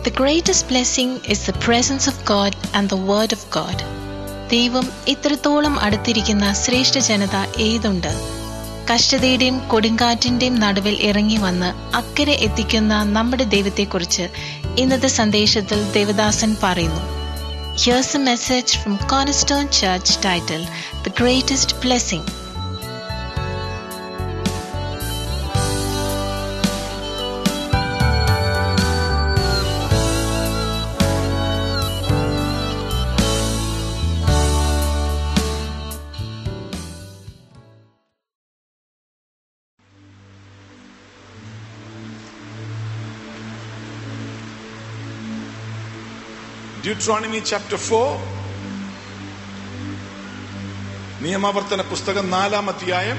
The greatest blessing is the presence of God and the Word of God. ദൈവം ഇത്രത്തോളം അടുത്തിരിക്കുന്ന ശ്രേഷ്ഠ ജനത ഏതുണ്ട് കഷ്ടതയുടെയും കൊടുങ്കാറ്റിന്റെയും നടുവിൽ ഇറങ്ങി വന്ന് അക്കരെ എത്തിക്കുന്ന നമ്മുടെ ദൈവത്തെക്കുറിച്ച് ഇന്നത്തെ സന്ദേശത്തിൽ ദേവദാസൻ പറയുന്നു ഹിയേഴ്സ് എ മെസ്സേജ് ഫ്രം കോൺസ്റ്റേൺ church title the greatest blessing Deuteronomy chapter 4 നിയമാവർത്തന പുസ്തകം നാലാം അധ്യായം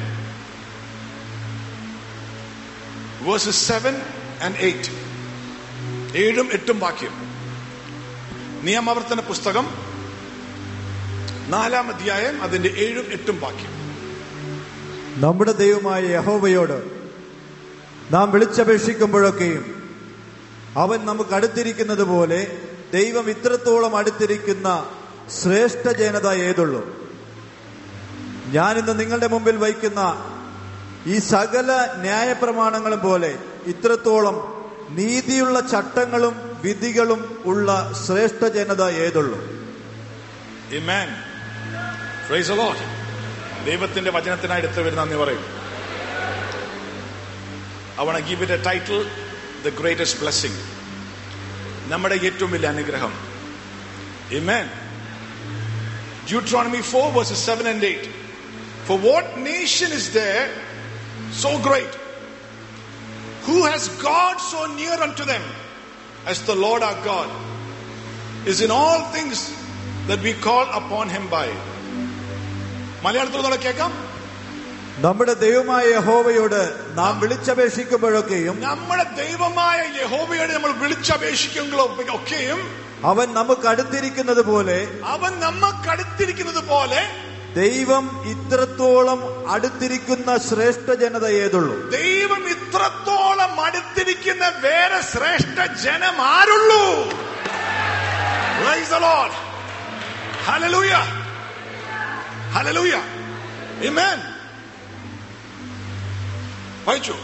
വേഴ്സസ് സെവൻ ആൻഡ് എയ്റ്റ് ഏഴും എട്ടും വാക്യം നിയമാവർത്തന പുസ്തകം നാലാം അധ്യായം അതിന്റെ ഏഴും എട്ടും വാക്യം നമ്മുടെ ദൈവമായ യഹോവയോട് നാം വിളിച്ചപേക്ഷിക്കുമ്പോഴൊക്കെയും അവൻ നമുക്ക് അടുത്തിരിക്കുന്നത് പോലെ ദൈവം ഇത്രത്തോളം അടുത്തിരിക്കുന്ന ശ്രേഷ്ഠ ജനത ഏതുള്ളൂ ഞാൻ ഇന്ന് നിങ്ങളുടെ മുമ്പിൽ വയ്ക്കുന്ന ഈ സകല ന്യായപ്രമാണങ്ങളും പോലെ ഇത്രത്തോളം നീതിയുള്ള ചട്ടങ്ങളും വിധികളും ഉള്ള ശ്രേഷ്ഠ ജനത ഏതുള്ളൂ Amen. Praise the Lord. ദൈവത്തിന്റെ വചനത്തിനായി എടുത്തു വരുന്ന നന്ദി പറയും I want to give it a title, The Greatest Blessing. നമ്മുടെ ഏറ്റവും വലിയ അനുഗ്രഹം Amen. Deuteronomy 4 verses 7 and 8. For what nation is there so great? Who has God so near unto them as the Lord our God is in all things that we call upon him by. മലയാളത്തിൽ ഒന്നുകൂടെ കേൾക്കാം നമ്മുടെ ദൈവമായ യഹോവയോട് നാം വിളിച്ചപേക്ഷിക്കുമ്പോഴൊക്കെയും നമ്മുടെ ദൈവമായ യഹോവയോട് നമ്മൾ വിളിച്ചപേക്ഷിക്കുമ്പോഴോ ഒക്കെയും അവൻ നമുക്ക് അടുത്തിരിക്കുന്നത് പോലെ അവൻ നമുക്ക് അടുത്തിരിക്കുന്നത് പോലെ ദൈവം ഇത്രത്തോളം അടുത്തിരിക്കുന്ന ശ്രേഷ്ഠ ജനത ഏതുള്ളൂ ദൈവം ഇത്രത്തോളം അടുത്തിരിക്കുന്ന വേറെ ശ്രേഷ്ഠ ജനം ആരുള്ളൂ Praise the Lord. Hallelujah. Hallelujah. Amen. വായിച്ചു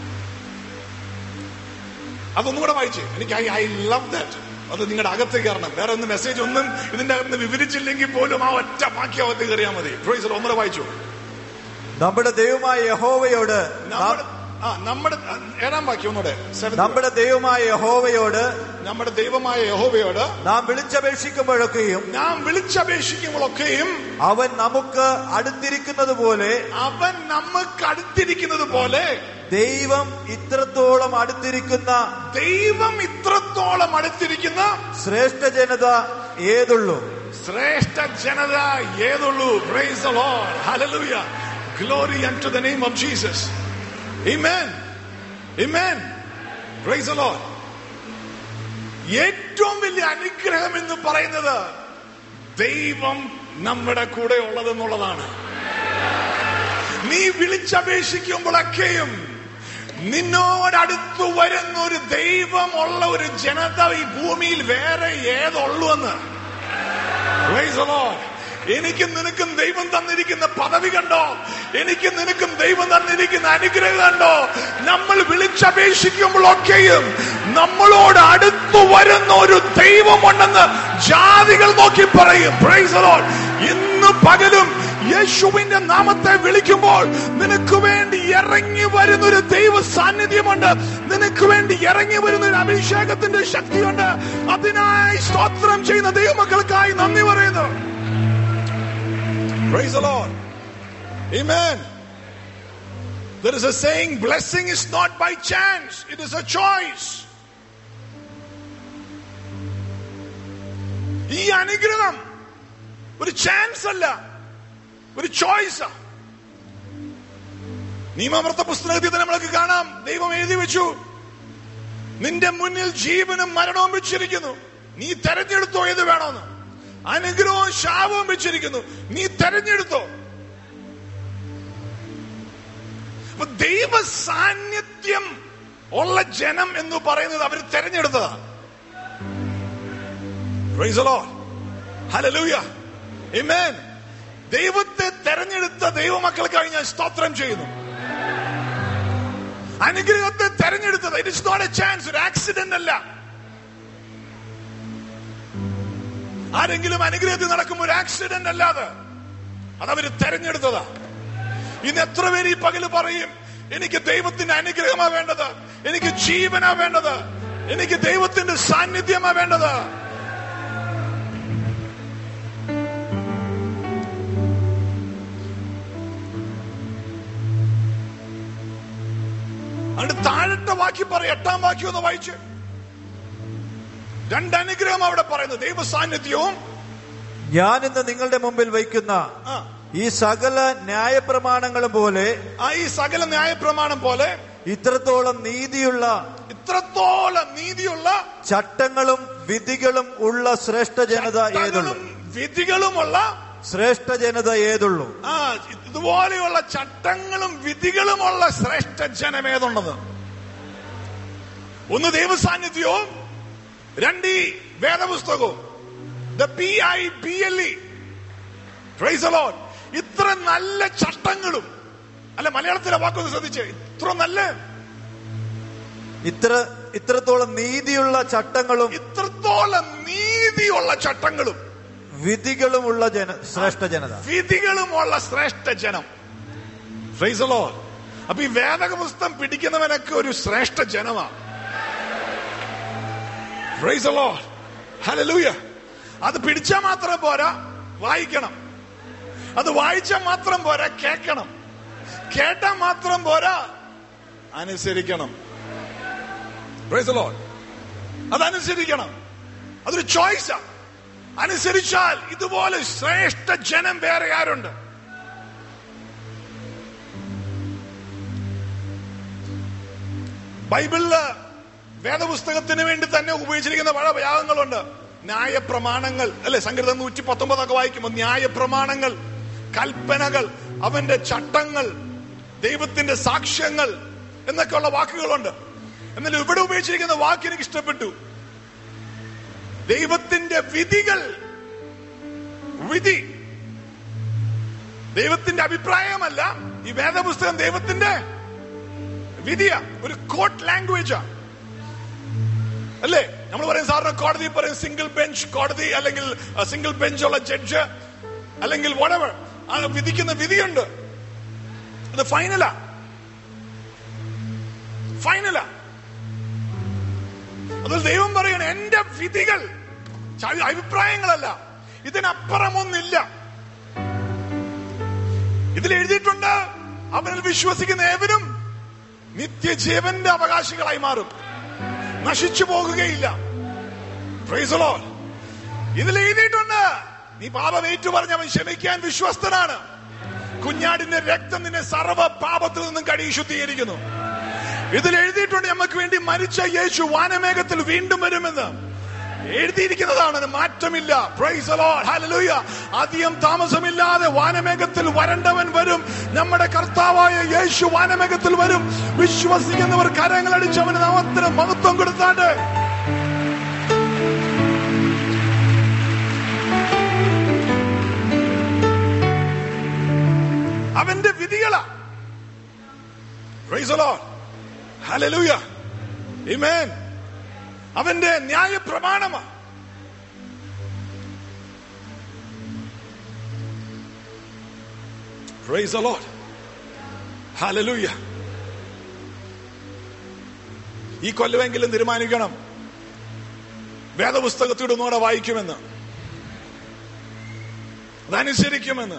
അതൊന്നും കൂടെ വായിച്ചു എനിക്ക് ഐ ഐ ലവ് ദാറ്റ് അത് നിങ്ങളുടെ അകത്ത് കയറണം വേറെ ഒന്ന് മെസ്സേജ് ഒന്നും ഇതിന്റെ അകത്ത് വിവരിച്ചില്ലെങ്കിൽ പോലും ആ ഒറ്റ വാക്യം അകത്ത് കയറിയാൽ മതി പ്രൊയ്സർ ഒന്നുകൂടെ വായിച്ചു നമ്മുടെ ദൈവമായ യഹോവയോട് നാം- നമ്മുടെ ആ നമ്മുടെ ആ, ഏഴാം വാക്യം ഒന്നുകൂടെ Seventh നമ്മുടെ ദൈവമായ യഹോവയോട് verse. നമ്മുടെ ദൈവമായ യഹോവയോട് നാം വിളിച്ചപേക്ഷിക്കുമ്പോഴൊക്കെയും നാം വിളിച്ചപേക്ഷിക്കുമ്പോഴൊക്കെയും അവൻ നമുക്ക് അടുത്തിരിക്കുന്നത് പോലെ അവൻ നമുക്ക് അടുത്തിരിക്കുന്നത് പോലെ ദൈവം ഇത്രത്തോളം അടുത്തിരിക്കുന്ന ദൈവം ഇത്രത്തോളം അടുത്തിരിക്കുന്ന ശ്രേഷ്ഠ ജനത ഏതുള്ളൂ ശ്രേഷ്ഠ ജനത ഏതുള്ളൂ praise the Lord hallelujah glory unto the name of Jesus amen amen praise the lord ഏറ്റവും വലിയ അനുഗ്രഹം എന്ന് പറയുന്നത് ദൈവം നമ്മുടെ കൂടെ ഉള്ളതെന്നുള്ളതാണ് നീ വിളിച്ചപേക്ഷിക്കുമ്പോഴൊക്കെയും നിന്നോടടുത്ത് വരുന്ന ഒരു ദൈവമുള്ള ഒരു ജനത ഈ ഭൂമിയിൽ വേറെ ഏതുള്ളൂ എന്ന് Praise the Lord. എനിക്കും നിനക്കും ദൈവം തന്നിരിക്കുന്ന പദവി കണ്ടോ എനിക്കും നിനക്കും ദൈവം തന്നിരിക്കുന്ന അനുഗ്രഹം കണ്ടോ നമ്മൾ വിളിച്ചപേക്ഷിക്കുമ്പോഴൊക്കെയും നമ്മളോട് അടുത്തു വരുന്ന ഒരു ദൈവമുണ്ടെന്ന് ജാതികൾ നോക്കി പറയും Praise the Lord. ഇന്ന് പകലും യേശുവിന്റെ നാമത്തെ വിളിക്കുമ്പോൾ നിനക്ക് വേണ്ടി ഇറങ്ങി വരുന്ന ഒരു ദൈവ സാന്നിധ്യമുണ്ട് നിനക്ക് വേണ്ടി ഇറങ്ങി വരുന്ന ഒരു അഭിഷേകത്തിന്റെ ശക്തിയുണ്ട് അതിനായി സ്തോത്രം ചെയ്യുന്ന ദൈവമക്കൾക്കായി നന്ദി പറയുന്നു Praise the Lord. Amen. There is a saying, blessing is not by chance, it is a choice. ഈ അനുഗ്രഹം ഒരു ചാൻസ് അല്ല ഒരു ചോയ്സ് നിയമവൃത്ത പുസ്തകത്തിൽ തന്നെ നമ്മൾക്ക് കാണാം ദൈവം എഴുതി വെച്ചു നിന്റെ മുന്നിൽ ജീവനും മരണവും വെച്ചിരിക്കുന്നു നീ തെരഞ്ഞെടുത്തോ ഏത് വേണമെന്ന് അനുഗ്രഹവും ശാപവും വെച്ചിരിക്കുന്നു നീ തെരഞ്ഞെടുത്തോ അപ്പൊ ദൈവ സാന്നിധ്യം ഉള്ള ജനം എന്ന് പറയുന്നത് അവർ തെരഞ്ഞെടുത്തതാ Praise the Lord. Hallelujah. Amen. ദൈവത്തെ തെരഞ്ഞെടുത്ത ദൈവമക്കൾക്കായി ഞാൻ സ്തോത്രം ചെയ്യുന്നു അനുഗ്രഹത്തെ തെരഞ്ഞെടുത്തത് it is not a chance ഒരു ആക്സിഡന്റ് അല്ല ആരെങ്കിലും അനുഗ്രഹത്തിൽ നടക്കുമ്പോൾ ഒരു ആക്സിഡന്റ് അല്ലാതെ അതവര് തെരഞ്ഞെടുത്തതാ ഇന്ന് എത്ര പേര് ഈ പകല് പറയും എനിക്ക് ദൈവത്തിന്റെ അനുഗ്രഹമാ വേണ്ടത് എനിക്ക് ജീവനാ വേണ്ടത് എനിക്ക് ദൈവത്തിന്റെ സാന്നിധ്യമാ വേണ്ടത് അതുകൊണ്ട് താഴത്തെ വാക്യം പറ എട്ടാം വാക്യം ഒന്ന് വായിച്ച് രണ്ട് അനുഗ്രഹം അവിടെ പറയുന്നത് ദൈവ സാന്നിധ്യവും ഞാൻ ഇന്ന് നിങ്ങളുടെ മുമ്പിൽ വയ്ക്കുന്ന ആ, ഈ സകല ന്യായപ്രമാണങ്ങളും പോലെ ആ ഈ സകല ന്യായപ്രമാണം പോലെ ഇത്രത്തോളം നീതിയുള്ള ഇത്രത്തോളം നീതിയുള്ള ചട്ടങ്ങളും വിധികളും ഉള്ള ശ്രേഷ്ഠ ജനത ഏതുള്ളൂ ചട്ടങ്ങളും വിധികളുമുള്ള ശ്രേഷ്ഠ ജനത ഏതുള്ളൂ ആ ഇതുപോലെയുള്ള ചട്ടങ്ങളും വിധികളുമുള്ള ശ്രേഷ്ഠ ജനം ഏതുണ്ടെന്ന് ഒന്ന് ദൈവസാന്നിധ്യവും രണ്ട് ഈ വേദപുസ്തകവും the P I P L E ഇത്ര നല്ല ചട്ടങ്ങളും അല്ല മലയാളത്തിലെ വാക്കൊന്ന് ശ്രദ്ധിച്ച് ഇത്ര നല്ല ഇത്ര ഇത്രത്തോളം നീതിയുള്ള ചട്ടങ്ങളും ഇത്രത്തോളം നീതിയുള്ള ചട്ടങ്ങളും വിധികളുമുള്ള ജന ശ്രേഷ്ഠ ജനത വിധികളുമുള്ള ശ്രേഷ്ഠ ജനം ഫ്രൈസലോ അപ്പൊ ഈ വേദക പുസ്തകം പിടിക്കുന്നവനൊക്കെ ഒരു ശ്രേഷ്ഠ ജനമാണ് ഫ്രൈസലോ ഹലലൂയ അത് പിടിച്ചാൽ മാത്രം പോരാ വായിക്കണം അത് വായിച്ചാൽ മാത്രം പോരാ കേൾക്കണം കേട്ടാൽ മാത്രം പോരാ അനുസരിക്കണം ഫ്രൈസലോ അതനുസരിക്കണം അതൊരു ചോയ്സാ അനുസരിച്ചാൽ ഇതുപോലെ ശ്രേഷ്ഠ ജനം വേറെ ആരുണ്ട് ബൈബിളില് വേദപുസ്തകത്തിന് വേണ്ടി തന്നെ ഉപയോഗിച്ചിരിക്കുന്ന പല വ്യാഗങ്ങളുണ്ട് ന്യായപ്രമാണങ്ങൾ അല്ലെ സങ്കീർത്തം നൂറ്റി പത്തൊമ്പതൊക്കെ വായിക്കുമ്പോൾ ന്യായപ്രമാണങ്ങൾ കൽപ്പനകൾ അവന്റെ ചട്ടങ്ങൾ ദൈവത്തിന്റെ സാക്ഷ്യങ്ങൾ എന്നൊക്കെയുള്ള വാക്കുകളുണ്ട് എന്നാൽ ഇവിടെ ഉപയോഗിച്ചിരിക്കുന്ന വാക്ക് എനിക്ക് ഇഷ്ടപ്പെട്ടു ദൈവത്തിന്റെ വിധികൾ വിധി ദൈവത്തിന്റെ അഭിപ്രായമല്ല ഈ വേദപുസ്തകം ദൈവത്തിന്റെ വിധിയ ഒരു കോർട്ട് ലാംഗ്വേജാ അല്ലേ നമ്മൾ പറയും സാറിന് കോടതി പറയും സിംഗിൾ ബെഞ്ച് കോടതി അല്ലെങ്കിൽ സിംഗിൾ ബെഞ്ചുള്ള ജഡ്ജ് അല്ലെങ്കിൽ വടവർ ആ വിധിക്കുന്ന വിധിയുണ്ട് അത് ഫൈനലാ ഫൈനലാ അതിൽ ദൈവം പറയണ എന്റെ വിധികൾ ച- അഭിപ്രായങ്ങളല്ല ഇതിനപ്പുറമൊന്നില്ല ഇതിൽ എഴുതിയിട്ടുണ്ട് അവനിൽ വിശ്വസിക്കുന്ന ഏവരും നിത്യജീവന്റെ അവകാശികളായി മാറും നശിച്ചു പോകുകയില്ല Praise the Lord. ഇതിൽ എഴുതിയിട്ടുണ്ട് നീ പാപം ഏറ്റു പറഞ്ഞ് അവൻ ക്ഷമിക്കാൻ വിശ്വസ്തനാണ് കുഞ്ഞാടിന്റെ രക്തം നിന്നെ സർവ്വ പാപത്തിൽ നിന്നും കടി ശുദ്ധീകരിക്കുന്നു ഇതിൽ എഴുതിയിട്ടുണ്ട് നമുക്ക് വേണ്ടി മരിച്ച യേശു വാനമേഘത്തിൽ വീണ്ടും വരുമെന്ന് എഴുതിയിരിക്കുന്നതാണ് അതിന് മാറ്റമില്ല Praise the Lord. Hallelujah. അധികം താമസമില്ലാതെ വാനമേഘത്തിൽ വരണ്ടവൻ വരും നമ്മുടെ കർത്താവായ യേശു വാനമേഘത്തിൽ വരും വിശ്വസിക്കുന്നവർ കരങ്ങളടിച്ച് അവന് നാമത്തിന് മഹത്വം കൊടുത്താണ്ട് അവന്റെ വിധികളാ Praise the Lord. Hallelujah. Amen. അവന്റെ ന്യായ പ്രമാണമാ Praise the Lord. Hallelujah. ഈ കൊല്ലമെങ്കിലും തീരുമാനിക്കണം വേദപുസ്തകത്തോട് ഒന്നുകൂടെ വായിക്കുമെന്ന് അതനുസരിക്കുമെന്ന്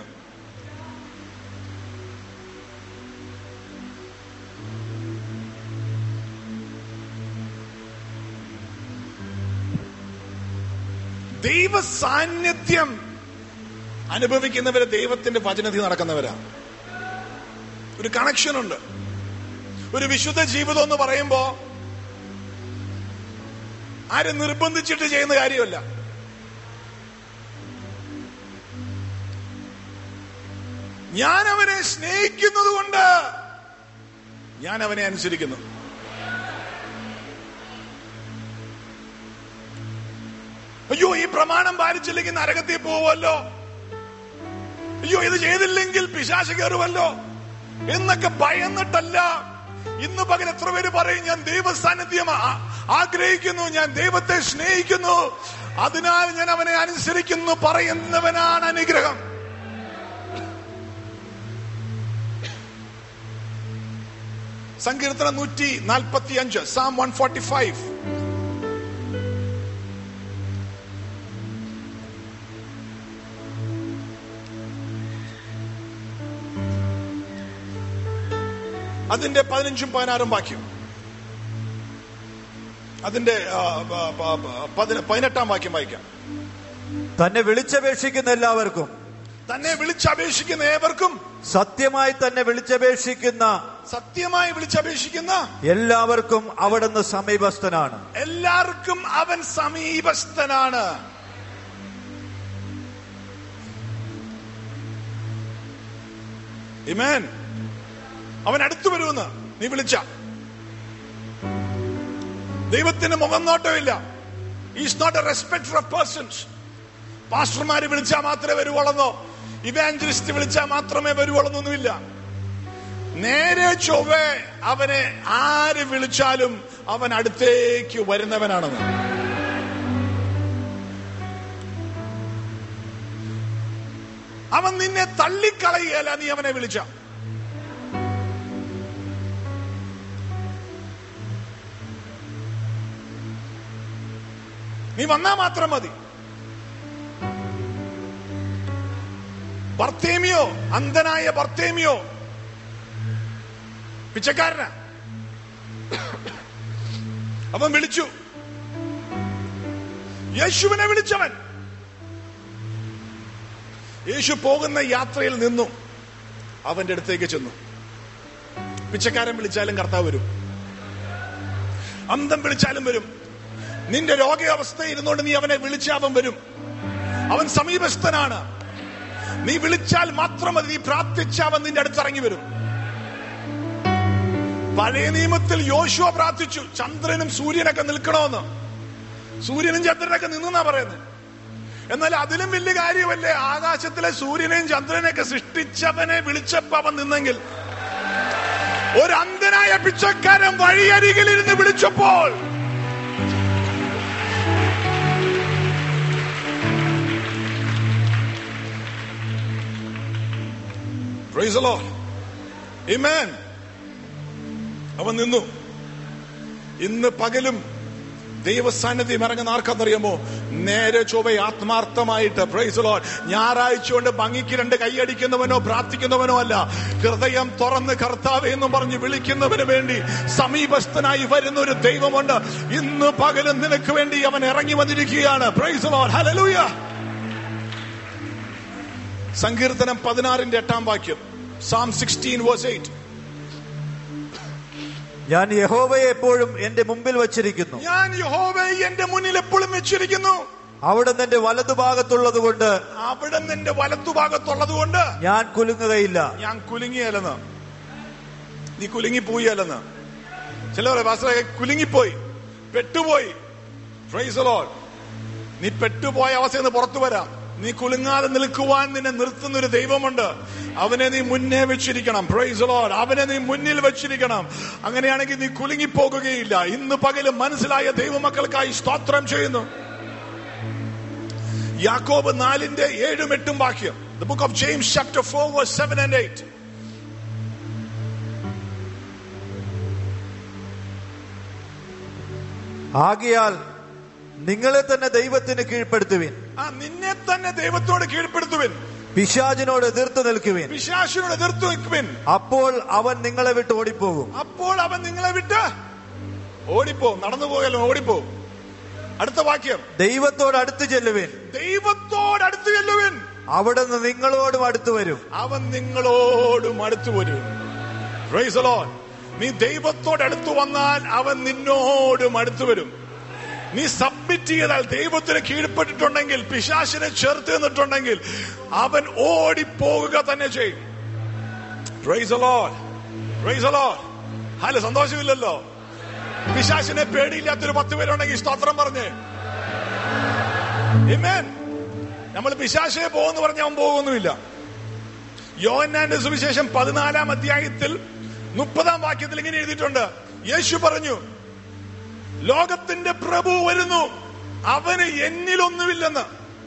ദൈവ സാന്നിധ്യം അനുഭവിക്കുന്നവര് ദൈവത്തിന്റെ വചനത്തിൽ നടക്കുന്നവരാ ഒരു കണക്ഷൻ ഉണ്ട് ഒരു വിശുദ്ധ ജീവിതം എന്ന് പറയുമ്പോ ആരും നിർബന്ധിച്ചിട്ട് ചെയ്യുന്ന കാര്യമല്ല ഞാൻ അവനെ സ്നേഹിക്കുന്നത് കൊണ്ട് ഞാൻ അവനെ അനുസരിക്കുന്നു അയ്യോ ഈ പ്രമാണം പാലിച്ചില്ലെങ്കിൽ നരകത്തിൽ പോവുമല്ലോ അയ്യോ ഇത് ചെയ്തില്ലെങ്കിൽ പിശാശ് കയറുമല്ലോ എന്നൊക്കെ ഭയന്നിട്ടല്ല ഇന്ന് പകൽ എത്ര പേര് പറയും ഞാൻ ദൈവസാന്നിധ്യം ആ- ആഗ്രഹിക്കുന്നു ഞാൻ ദൈവത്തെ സ്നേഹിക്കുന്നു അതിനാൽ ഞാൻ അവനെ അനുസരിക്കുന്നു പറയുന്നവനാണ് അനുഗ്രഹം സങ്കീർത്തനം നൂറ്റി നാൽപ്പത്തി അഞ്ച് സാം വൺ ഫോർട്ടി ഫൈവ് അതിന്റെ പതിനഞ്ചും പതിനാറും വാക്യം അതിന്റെ ആ, ആ, ആ, ആ, പതിന- പതിനെട്ടാം വാക്യം വായിക്കാം തന്നെ വിളിച്ചപേക്ഷിക്കുന്ന എല്ലാവർക്കും തന്നെ വിളിച്ചപേക്ഷിക്കുന്ന ഏവർക്കും സത്യമായി തന്നെ വിളിച്ചപേക്ഷിക്കുന്ന സത്യമായി വിളിച്ചപേക്ഷിക്കുന്ന എല്ലാവർക്കും അവിടുന്ന് സമീപസ്ഥനാണ് എല്ലാവർക്കും അവൻ സമീപസ്ഥനാണ് ഇമേൻ അവൻ അടുത്തു വരുമെന്ന് നീ വിളിച്ച ദൈവത്തിന് മുഖം നോട്ടമില്ല is not a respect of persons പാസ്റ്റർമാര് വിളിച്ചാൽ മാത്രമേ വരുവുള്ളെന്നോ ഇവാഞ്ചലിസ്റ്റ് വിളിച്ചാൽ മാത്രമേ വരുവുള്ളെന്നൊന്നുമില്ല നേരെ ചൊവ്വേ അവനെ ആര് വിളിച്ചാലും അവൻ അടുത്തേക്ക് വരുന്നവനാണെന്ന് അവൻ നിന്നെ തള്ളിക്കളയുകയല്ല നീ അവനെ വിളിച്ച നീ വന്നാ മാത്രം മതി ബർത്തേമിയോ അന്ധനായ ബർത്തേമിയോ പിച്ചക്കാരനാ അവൻ വിളിച്ചു യേശുവിനെ വിളിച്ചവൻ യേശു പോകുന്ന യാത്രയിൽ നിന്നു അവന്റെ അടുത്തേക്ക് ചെന്നു പിച്ചക്കാരൻ വിളിച്ചാലും കർത്താവ് വരും അന്തം വിളിച്ചാലും വരും നിന്റെ രോഗാവസ്ഥ ഇരുന്നുകൊണ്ട് നീ അവനെ വിളിച്ച അവൻ വരും അവൻ സമീപസ്ഥനാണ് നീ വിളിച്ചാൽ മാത്രം മതി നീ പ്രാർത്ഥിച്ച അവൻ നിന്റെ അടുത്തിറങ്ങി വരും പഴയ നിയമത്തിൽ യോശുവ പ്രാർത്ഥിച്ചു ചന്ദ്രനും സൂര്യനൊക്കെ നിൽക്കണമെന്ന് സൂര്യനും ചന്ദ്രനൊക്കെ നിന്നാ പറയുന്നത് എന്നാൽ അതിലും വലിയ കാര്യമല്ലേ ആകാശത്തിലെ സൂര്യനെയും ചന്ദ്രനെയൊക്കെ സൃഷ്ടിച്ചവനെ വിളിച്ചപ്പോ അവൻ നിന്നെങ്കിൽ ഒരു അന്ധനായ പിച്ചക്കാരൻ വഴിയരികിൽ ഇരുന്ന് വിളിച്ചപ്പോൾ Praise the Lord. Amen. അവൻ നിന്നു ഇന്ന് പകലും ദൈവസാന്നിധ്യം ഇറങ്ങുന്ന ആർക്കെന്നറിയാമോ നേരെ ചൊവ്വ ആത്മാർത്ഥമായിട്ട് പ്രൈസ് ലോഡ് ഞായറാഴ്ച കൊണ്ട് ഭംഗിക്ക് രണ്ട് കൈയടിക്കുന്നവനോ പ്രാർത്ഥിക്കുന്നവനോ അല്ല ഹൃദയം തുറന്ന് കർത്താവ് എന്നും പറഞ്ഞ് വിളിക്കുന്നവന് വേണ്ടി സമീപസ്ഥനായി വരുന്ന ഒരു ദൈവമുണ്ട് ഇന്ന് പകലും നിനക്ക് വേണ്ടി അവൻ ഇറങ്ങി വന്നിരിക്കുകയാണ് പ്രൈസ് ലോഡ് ഹല്ലേലൂയ സങ്കീർത്തനം പതിനാറിന്റെ എട്ടാം വാക്യം സാം സിക്സ്റ്റീൻ വേഴ്സ് എയ്റ്റ് ഞാൻ യഹോവയെ എപ്പോഴും എന്റെ മുമ്പിൽ വച്ചിരിക്കുന്നു ഞാൻ യഹോവയെ എന്റെ മുന്നിൽ എപ്പോഴും വെച്ചിരിക്കുന്നു അവിടുന്ന് എന്റെ വലതുഭാഗത്തുള്ളത് കൊണ്ട് അവിടെ നിന്റെ വലത്തുഭാഗത്തുള്ളത് കൊണ്ട് ഞാൻ കുലുങ്ങുകയില്ല ഞാൻ കുലുങ്ങിയല്ലെന്ന് നീ കുലുങ്ങിപ്പോയല്ലെന്ന് ചിലവരെ വാസ്തവ കുലുങ്ങിപ്പോയി പെട്ടുപോയി Praise the Lord. നീ പെട്ടുപോയ അവസ്ഥയിൽ നിന്ന് പുറത്തു വരാം നീ കുലുങ്ങാതെ നിൽക്കുവാൻ നിന്നെ നിർത്തുന്ന ഒരു ദൈവമുണ്ട് അവനെ നീ മുന്നേ വെച്ചിരിക്കണം പ്രൈസ് ലോഡ് അവനെ നീ മുന്നിൽ വെച്ചിരിക്കണം അങ്ങനെയാണെങ്കിൽ നീ കുലുങ്ങിപ്പോകുകയില്ല ഇന്ന് പകലും മനസ്സിലായ ദൈവമക്കൾക്കായി സ്തോത്രം ചെയ്യുന്നു യാക്കോബ് നാലിന്റെ ഏഴും എട്ടും വാക്യം the book of James chapter four verse seven and eight ആകിയാൽ നിങ്ങളെ തന്നെ ദൈവത്തിന് കീഴ്പ്പെടുത്തുവിൻ ആ നിന്നെ തന്നെ ദൈവത്തോട് കീഴ്പ്പെടുത്തുവിൻ പിശാചിനോട് എതിർത്ത് നിൽക്കുവിൻ പിശാശിനോട് എതിർത്തു നിൽക്കുവിൻ അപ്പോൾ അവൻ നിങ്ങളെ വിട്ട് ഓടിപ്പോകും അപ്പോൾ അവൻ നിങ്ങളെ വിട്ട് ഓടിപ്പോ നടന്നു പോകല്ലോ ഓടിപ്പോ അടുത്ത വാക്യം ദൈവത്തോട് അടുത്ത് ചെല്ലുവിൻ ദൈവത്തോട് അടുത്ത് ചെല്ലുവിൻ അവിടുന്ന് നിങ്ങളോടും അടുത്ത് വരും അവൻ നിങ്ങളോടും അടുത്തു വരും Praise the Lord. നീ ദൈവത്തോട് അടുത്തു വന്നാൽ അവൻ നിന്നോടും അടുത്തു വരും നീ സബ്മിറ്റ് ചെയ്താൽ ദൈവത്തിന് കീഴ്പ്പെട്ടിട്ടുണ്ടെങ്കിൽ പിശാശിനെ ചേർത്ത് നിന്നിട്ടുണ്ടെങ്കിൽ അവൻ ഓടിപ്പോകുക തന്നെ ചെയ്യും Praise the Lord. Praise the Lord. Hala സന്തോഷമില്ലല്ലോ പിശാശിനെ പേടിയില്ലാത്തൊരു പത്ത് പേരുണ്ടെങ്കിൽ സ്തോത്രം പറഞ്ഞേ Amen. നമ്മൾ പിശാശയെ പോകുമെന്ന് പറഞ്ഞ അവൻ പോകുന്നില്ല യോഹന്നാന്റെ സുവിശേഷം പതിനാലാം അധ്യായത്തിൽ മുപ്പതാം വാക്യത്തിൽ ഇങ്ങനെ എഴുതിയിട്ടുണ്ട് യേശു പറഞ്ഞു ലോകത്തിന്റെ പ്രഭു വരുന്നു അവന് എന്നിലൊന്നുമില്ലെന്ന്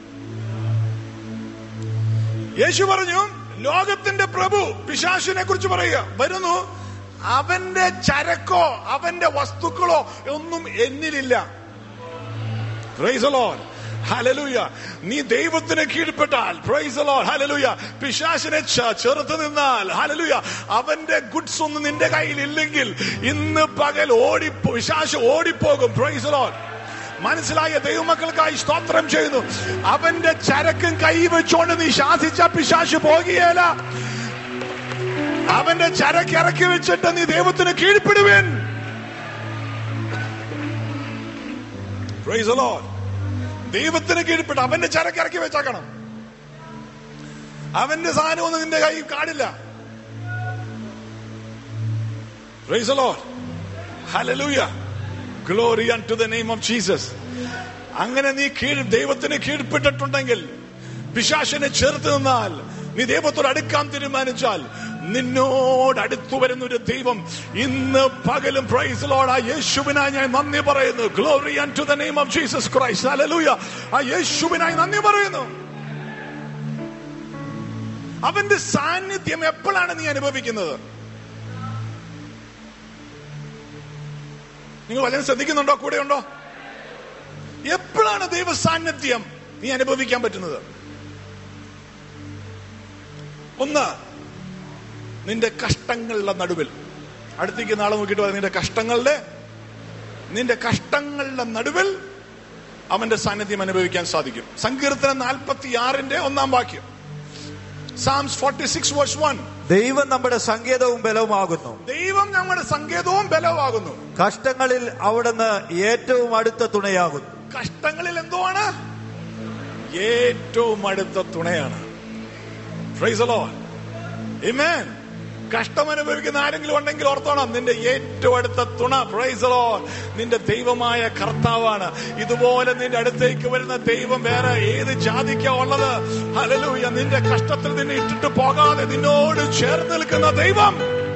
യേശു പറഞ്ഞു ലോകത്തിന്റെ പ്രഭു പിശാശിനെ കുറിച്ച് പറയുക വരുന്നു അവന്റെ ചരക്കോ അവന്റെ വസ്തുക്കളോ ഒന്നും എന്നിലില്ല Praise the Lord. Hallelujah. നീ ദൈവത്തിന് കീഴ്പ്പെട്ടാൽ പ്രൈസ് ലോഡ് ഹലലുയ പിശാശിനെ ച- ചെറുത്ത് നിന്നാൽ ഹലലുയ അവന്റെ ഗുഡ്സ് ഒന്നും നിന്റെ കയ്യിൽ ഇല്ലെങ്കിൽ ഇന്ന് പകൽ ഓടി പിശാശ് ഓടിപ്പോകും പ്രൈസ് ലോഡ് മനസ്സിലായ ദൈവമക്കൾക്കായി സ്തോത്രം ചെയ്യുന്നു അവന്റെ ചരക്കും കൈ വെച്ചോണ്ട് നീ ശാസിച്ച പിശാശ് പോകുകയല്ല അവന്റെ ചരക്ക് ഇറക്കി വെച്ചിട്ട് നീ ദൈവത്തിന് കീഴ്പ്പെടുവേൻ Praise the Lord. ദൈവത്തിന് കീഴ്പ്പെട്ട് അവന്റെ ചരക്ക് ഇറക്കി വെച്ചാക്കണം അവന്റെ സാധനമൊന്നും നിന്റെ കയ്യിൽ കാണില്ല Praise the Lord. Hallelujah. Glory unto the name of Jesus. അങ്ങനെ നീ കീഴ് ദൈവത്തിന് കീഴ്പ്പെട്ടിട്ടുണ്ടെങ്കിൽ പിശാശനെ ചേർത്ത് നിന്നാൽ നീ ദൈവത്തോട് അടുക്കാൻ തീരുമാനിച്ചാൽ നിന്നോട് അടുത്തു വരുന്ന ഒരു ദൈവം ഇന്ന് പകലും പ്രൈസ് ലോഡ് ആ യേശുവിനായി ഞാൻ നന്ദി പറയുന്നു glory to the name of Jesus Christ hallelujah ആ യേശുവിനായി നന്ദി പറയുന്നു അവന്റെ സാന്നിധ്യം എപ്പോഴാണ് നീ അനുഭവിക്കുന്നത് നിങ്ങൾ വചനം ശ്രദ്ധിക്കുന്നുണ്ടോ കൂടെയുണ്ടോ എപ്പോഴാണ് ദൈവ സാന്നിധ്യം നീ അനുഭവിക്കാൻ പറ്റുന്നത് ഒന്ന് നിന്റെ കഷ്ടങ്ങളുടെ നടുവിൽ അടുത്തേക്ക് നാളെ നോക്കിയിട്ട് പറയാം നിന്റെ കഷ്ടങ്ങളുടെ നിന്റെ കഷ്ടങ്ങളുടെ നടുവിൽ അവന്റെ സാന്നിധ്യം അനുഭവിക്കാൻ സാധിക്കും സങ്കീർത്തനം നാൽപ്പത്തി ആറിന്റെ ഒന്നാം വാക്യം Psalms forty six verse one ദൈവം നമ്മുടെ സങ്കേതവും ബലവുമാകുന്നു ദൈവം ഞങ്ങളുടെ സങ്കേതവും ബലമാകുന്നു കഷ്ടങ്ങളിൽ അവിടുന്ന് ഏറ്റവും അടുത്ത തുണയാകുന്നു കഷ്ടങ്ങളിൽ എന്തുവാണ് ഏറ്റവും അടുത്ത തുണയാണ് Praise the Lord. Amen. കഷ്ടം അനുഭവിക്കുന്ന ആരെങ്കിലും ഉണ്ടെങ്കിൽ ഓർത്തോണം നിന്റെ ഏറ്റവും അടുത്ത തുണ പ്രൈസലോ നിന്റെ ദൈവമായ കർത്താവാണ് ഇതുപോലെ നിന്റെ അടുത്തേക്ക് വരുന്ന ദൈവം വേറെ ഏത് ജാതിക്കാ ഉള്ളത് ഹലലൂയ നിന്റെ കഷ്ടത്തിൽ നിന്നെ ഇട്ടിട്ട് പോകാതെ നിന്നോട് ചേർന്ന് നിൽക്കുന്ന ദൈവം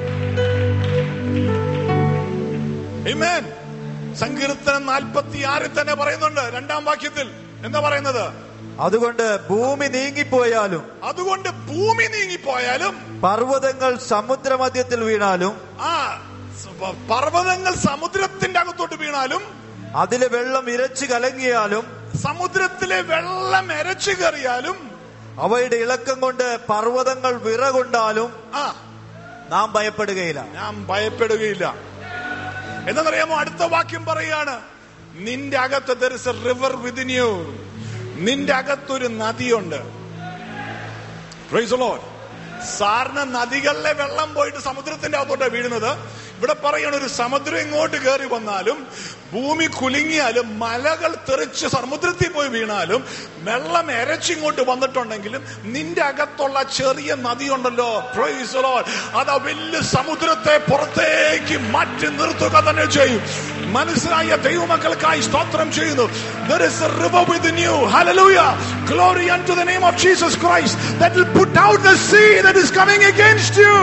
Amen. സങ്കീർത്തനം നാൽപ്പത്തി ആറിൽ തന്നെ പറയുന്നുണ്ട് രണ്ടാം വാക്യത്തിൽ എന്താ പറയുന്നത് അതുകൊണ്ട് ഭൂമി നീങ്ങിപ്പോയാലും അതുകൊണ്ട് ഭൂമി നീങ്ങിപ്പോയാലും പർവ്വതങ്ങൾ സമുദ്രമധ്യത്തിൽ വീണാലും ആ സ- പർവ്വതങ്ങൾ സമുദ്രത്തിന്റെ അകത്തോട്ട് വീണാലും അതിലെ വെള്ളം ഇരച്ചു കലങ്ങിയാലും സമുദ്രത്തിലെ വെള്ളം എരച്ചു കയറിയാലും അവയുടെ ഇളക്കം കൊണ്ട് പർവ്വതങ്ങൾ വിറകൊണ്ടാലും ആ നാം ഭയപ്പെടുകയില്ല ഞാൻ ഭയപ്പെടുകയില്ല എന്നറിയാമോ അടുത്ത വാക്യം പറയാണ് നിന്റെ അകത്ത് there is a river within you നിന്റെ അകത്തൊരു നദിയുണ്ട് Praise the Lord. സാറിന് നദികളിലെ വെള്ളം പോയിട്ട് സമുദ്രത്തിന്റെ അകത്തോട്ടാണ് വീഴുന്നത് ഇവിടെ പറയണ ഒരു സമുദ്രം ഇങ്ങോട്ട് കയറി വന്നാലും ഭൂമി കുലുങ്ങിയാലും മലകൾ തെറിച്ച് സമുദ്രത്തിൽ പോയി വീണാലും വെള്ളം എരച്ചിങ്ങോട്ട് വന്നിട്ടുണ്ടെങ്കിലും നിന്റെ അകത്തുള്ള ചെറിയ നദിയുണ്ടല്ലോ Praise the Lord. അത് ആ വലിയ സമുദ്രത്തെ പുറത്തേക്ക് മാറ്റി നിർത്തുക തന്നെ ചെയ്യും മനസ്സിലായ ദൈവമക്കൾക്കായി സ്തോത്രം ചെയ്യുന്നു There is a river within you. Hallelujah. Glory unto the name of Jesus Christ that will put out the sea that is coming against you.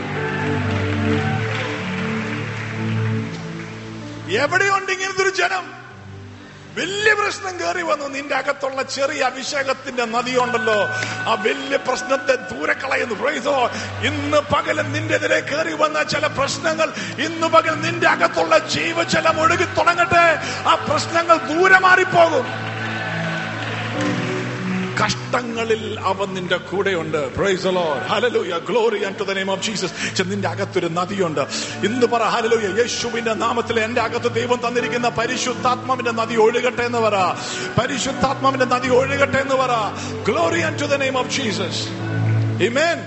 എവിടെയുണ്ട് ഇങ്ങനത്തെ ഒരു ജനം വലിയ പ്രശ്നം കയറി വന്നു നിന്റെ അകത്തുള്ള ചെറിയ അഭിഷേകത്തിന്റെ നദിയുണ്ടല്ലോ ആ വലിയ പ്രശ്നത്തെ ദൂരെ കളയുന്നു Praise the Lord. ഇന്ന് പകലും നിന്റെ എതിരെ കയറി വന്ന ചില പ്രശ്നങ്ങൾ ഇന്ന് പകൽ നിന്റെ അകത്തുള്ള ജീവജലം ഒഴുകി തുടങ്ങട്ടെ ആ പ്രശ്നങ്ങൾ ദൂരെ മാറിപ്പോകും കഷ്ടങ്ങളിൽ അവൻ നിന്റെ കൂടെയുണ്ട് Praise the Lord. Hallelujah. Glory unto the name of Jesus. ചെ, നിന്റെ അകത്തൊരു നദിയുണ്ട് ഇന്ന് പറ ഹലലൂയ യേശുവിന്റെ നാമത്തിൽ എന്റെ അകത്ത് ദൈവം തന്നിരിക്കുന്ന പരിശുദ്ധാത്മാവിന്റെ നദി ഒഴുകട്ടെ എന്ന് പറ പരിശുദ്ധാത്മാവിന്റെ നദി ഒഴുകട്ടെ എന്ന് പറ glory to the name of Jesus Amen.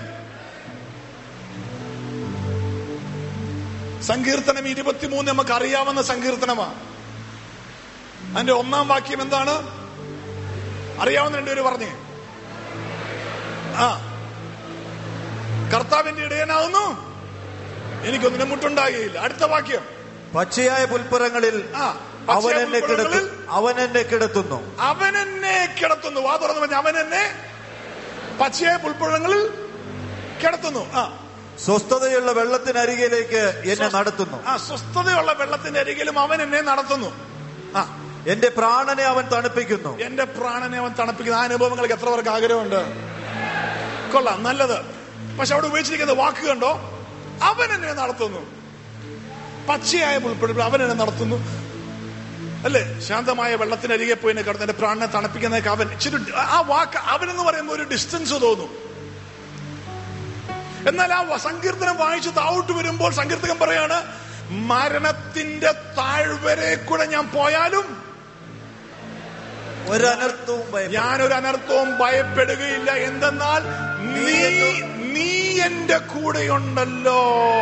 സങ്കീർത്തനം ഇരുപത്തിമൂന്ന് നമുക്ക് അറിയാവുന്ന സങ്കീർത്തനമാണ് അതിന്റെ ഒന്നാം വാക്യം എന്താണ് അറിയാവുന്ന രണ്ടുപേര് പറഞ്ഞേ ആ കർത്താവിന്റെ ഇടയനാവുന്നു എനിക്കൊന്നിനും മുട്ടുണ്ടാകുകയില്ല അടുത്ത വാക്യം പച്ചയായ പുൽപ്പുറങ്ങളിൽ ആ അവൻ പച്ചയായ എന്നെ പുൽപ്പുറങ്ങളിൽ കിടത്തു അവൻ എന്നെ കിടത്തുന്നു അവൻ എന്നെ കിടത്തുന്നു വാ തുറന്നു പറഞ്ഞ അവൻ എന്നെ പച്ചയായ പുൽപ്പുഴങ്ങളിൽ കിടത്തുന്നു ആ സ്വസ്ഥതയുള്ള വെള്ളത്തിനരികിലേക്ക് എന്നെ നടത്തുന്നു ആ സ്വസ്ഥതയുള്ള വെള്ളത്തിന്റെ അരികിലും അവൻ എന്നെ നടത്തുന്നു ആ എന്റെ പ്രാണനെ അവൻ തണുപ്പിക്കുന്നു എന്റെ പ്രാണനെ അവൻ തണുപ്പിക്കുന്ന ആ അനുഭവങ്ങൾക്ക് എത്ര പേർക്ക് ആഗ്രഹമുണ്ട് കൊള്ളാം നല്ലത് പക്ഷെ അവിടെ ഉപയോഗിച്ചിരിക്കുന്ന വാക്ക് കണ്ടോ അവൻ എന്നെ നടത്തുന്നു പച്ചയായ പുൽപ്പെടുപ്പ് അവൻ എന്നെ നടത്തുന്നു അല്ലേ ശാന്തമായ വെള്ളത്തിനരികെ പോയി എന്നെ കിടന്ന് എന്റെ പ്രാണനെ തണുപ്പിക്കുന്നതൊക്കെ അവൻ ഇച്ചിരി ആ വാക്ക് അവൻ എന്ന് പറയുമ്പോൾ ഒരു ഡിസ്റ്റൻസ് തോന്നും എന്നാൽ ആ വ- സങ്കീർത്തനം വായിച്ച് താഴോട്ട് വരുമ്പോൾ സങ്കീർത്തകൻ പറയാണ് മരണത്തിന്റെ താഴ്വരെ കൂടെ ഞാൻ പോയാലും ഒരനർത്ഥവും ഭയപ്പെടേണ്ട. ഞാനൊരു അനർത്ഥവും ഭയപ്പെടുകയില്ല എന്തെന്നാൽ നീ നീ എന്റെ കൂടെയുണ്ടല്ലോ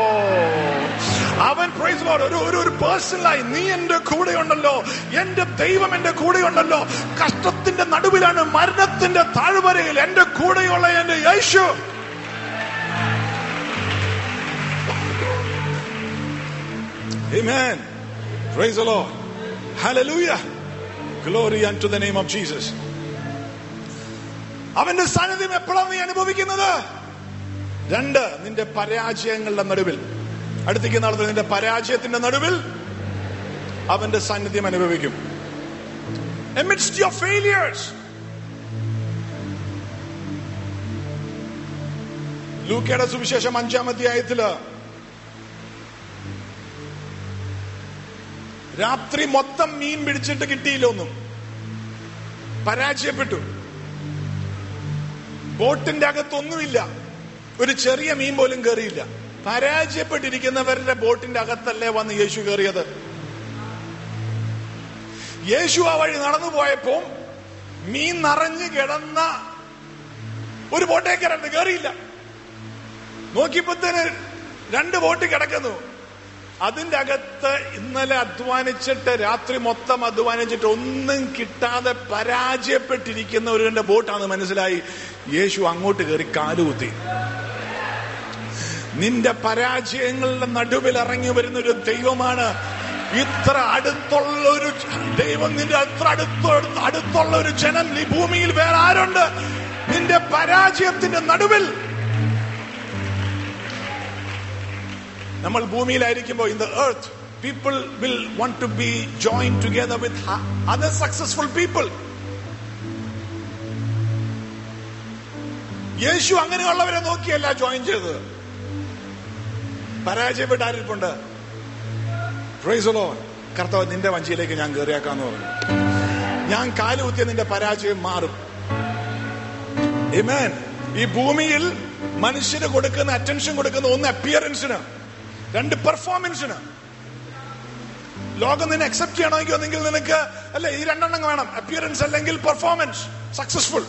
അവൻ പ്രൈസ് ലോർഡ് ഒരു ഒരു ഒരു പേഴ്സണലായി നീ എന്റെ കൂടെയുണ്ടല്ലോ എന്റെ ദൈവം എന്റെ കൂടെയുണ്ടല്ലോ കഷ്ടത്തിന്റെ നടുവിലാണ് മരണത്തിന്റെ താഴ്വരയിൽ എന്റെ കൂടെയുള്ള എന്റെ യേശു Amen. Praise the Lord. Hallelujah. Glory unto the name of Jesus. അവന്റെ സാന്നിധ്യം എപ്പോഴാണ് നീ അനുഭവിക്കുന്നത് രണ്ട് നിന്റെ പരാജയങ്ങളുടെ നടുവിൽ അടുത്തേക്ക് നടത്തുന്ന നിന്റെ പരാജയത്തിന്റെ നടുവിൽ അവന്റെ സാന്നിധ്യം അനുഭവിക്കും amidst your failures ലൂക്കയുടെ സുവിശേഷം അഞ്ചാം അധ്യായത്തില് രാത്രി മൊത്തം മീൻ പിടിച്ചിട്ട് കിട്ടിയില്ല ഒന്നും പരാജയപ്പെട്ടു ബോട്ടിന്റെ അകത്തൊന്നുമില്ല ഒരു ചെറിയ മീൻ പോലും കയറിയില്ല പരാജയപ്പെട്ടിരിക്കുന്നവരുടെ ബോട്ടിന്റെ അകത്തല്ലേ വന്ന് യേശു കയറിയത് യേശു ആ വഴി നടന്നു പോയപ്പോ മീൻ നിറഞ്ഞു കിടന്ന ഒരു ബോട്ടേ കയറണ്ട് കയറിയില്ല നോക്കിയപ്പോഴത്തേന് രണ്ട് ബോട്ട് കിടക്കുന്നു അതിന്റെ അകത്ത് ഇന്നലെ അധ്വാനിച്ചിട്ട് രാത്രി മൊത്തം അധ്വാനിച്ചിട്ട് ഒന്നും കിട്ടാതെ പരാജയപ്പെട്ടിരിക്കുന്ന ഒരുവന്റെ ബോട്ടാണ് മനസ്സിലായി യേശു അങ്ങോട്ട് കയറി കാലുകുത്തി നിന്റെ പരാജയങ്ങളുടെ നടുവിൽ ഇറങ്ങി വരുന്ന ഒരു ദൈവമാണ് ഇത്ര അടുത്തുള്ള ഒരു ദൈവം നിന്റെ അത്ര അടുത്ത അടുത്തുള്ള ഒരു ജനം ഈ ഭൂമിയിൽ വേറെ ആരുണ്ട് നിന്റെ പരാജയത്തിന്റെ നടുവിൽ നമ്മൾ ഭൂമിയിലായിരിക്കുമ്പോൾ in the earth people will want to be join together with other successful people യേശു അങ്ങനെയുള്ളവരെ നോക്കിയല്ല ജോയിൻ ചെയ്തത് പരാജയപ്പെട്ട ആരിപ്പുണ്ട് പ്രൈസലോ കർത്താവ് നിന്റെ വഞ്ചിയിലേക്ക് ഞാൻ കയറിയാക്കാന്ന് പറഞ്ഞു ഞാൻ കാലുകുത്തിയ നിന്റെ പരാജയം മാറും Amen. ഈ ഭൂമിയിൽ മനുഷ്യന് കൊടുക്കുന്ന അറ്റൻഷൻ കൊടുക്കുന്ന ഒന്ന് അപ്പിയറൻസിന് രണ്ട് പെർഫോമൻസിന് ലോകം നിന്നെ അക്സെപ്റ്റ് ചെയ്യണമെങ്കിൽ ഒന്നെങ്കിൽ നിനക്ക് അല്ലെ ഈ രണ്ടെണ്ണം വേണം അപ്പിയറൻസ് അല്ലെങ്കിൽ പെർഫോമൻസ് സക്സസ്ഫുൾ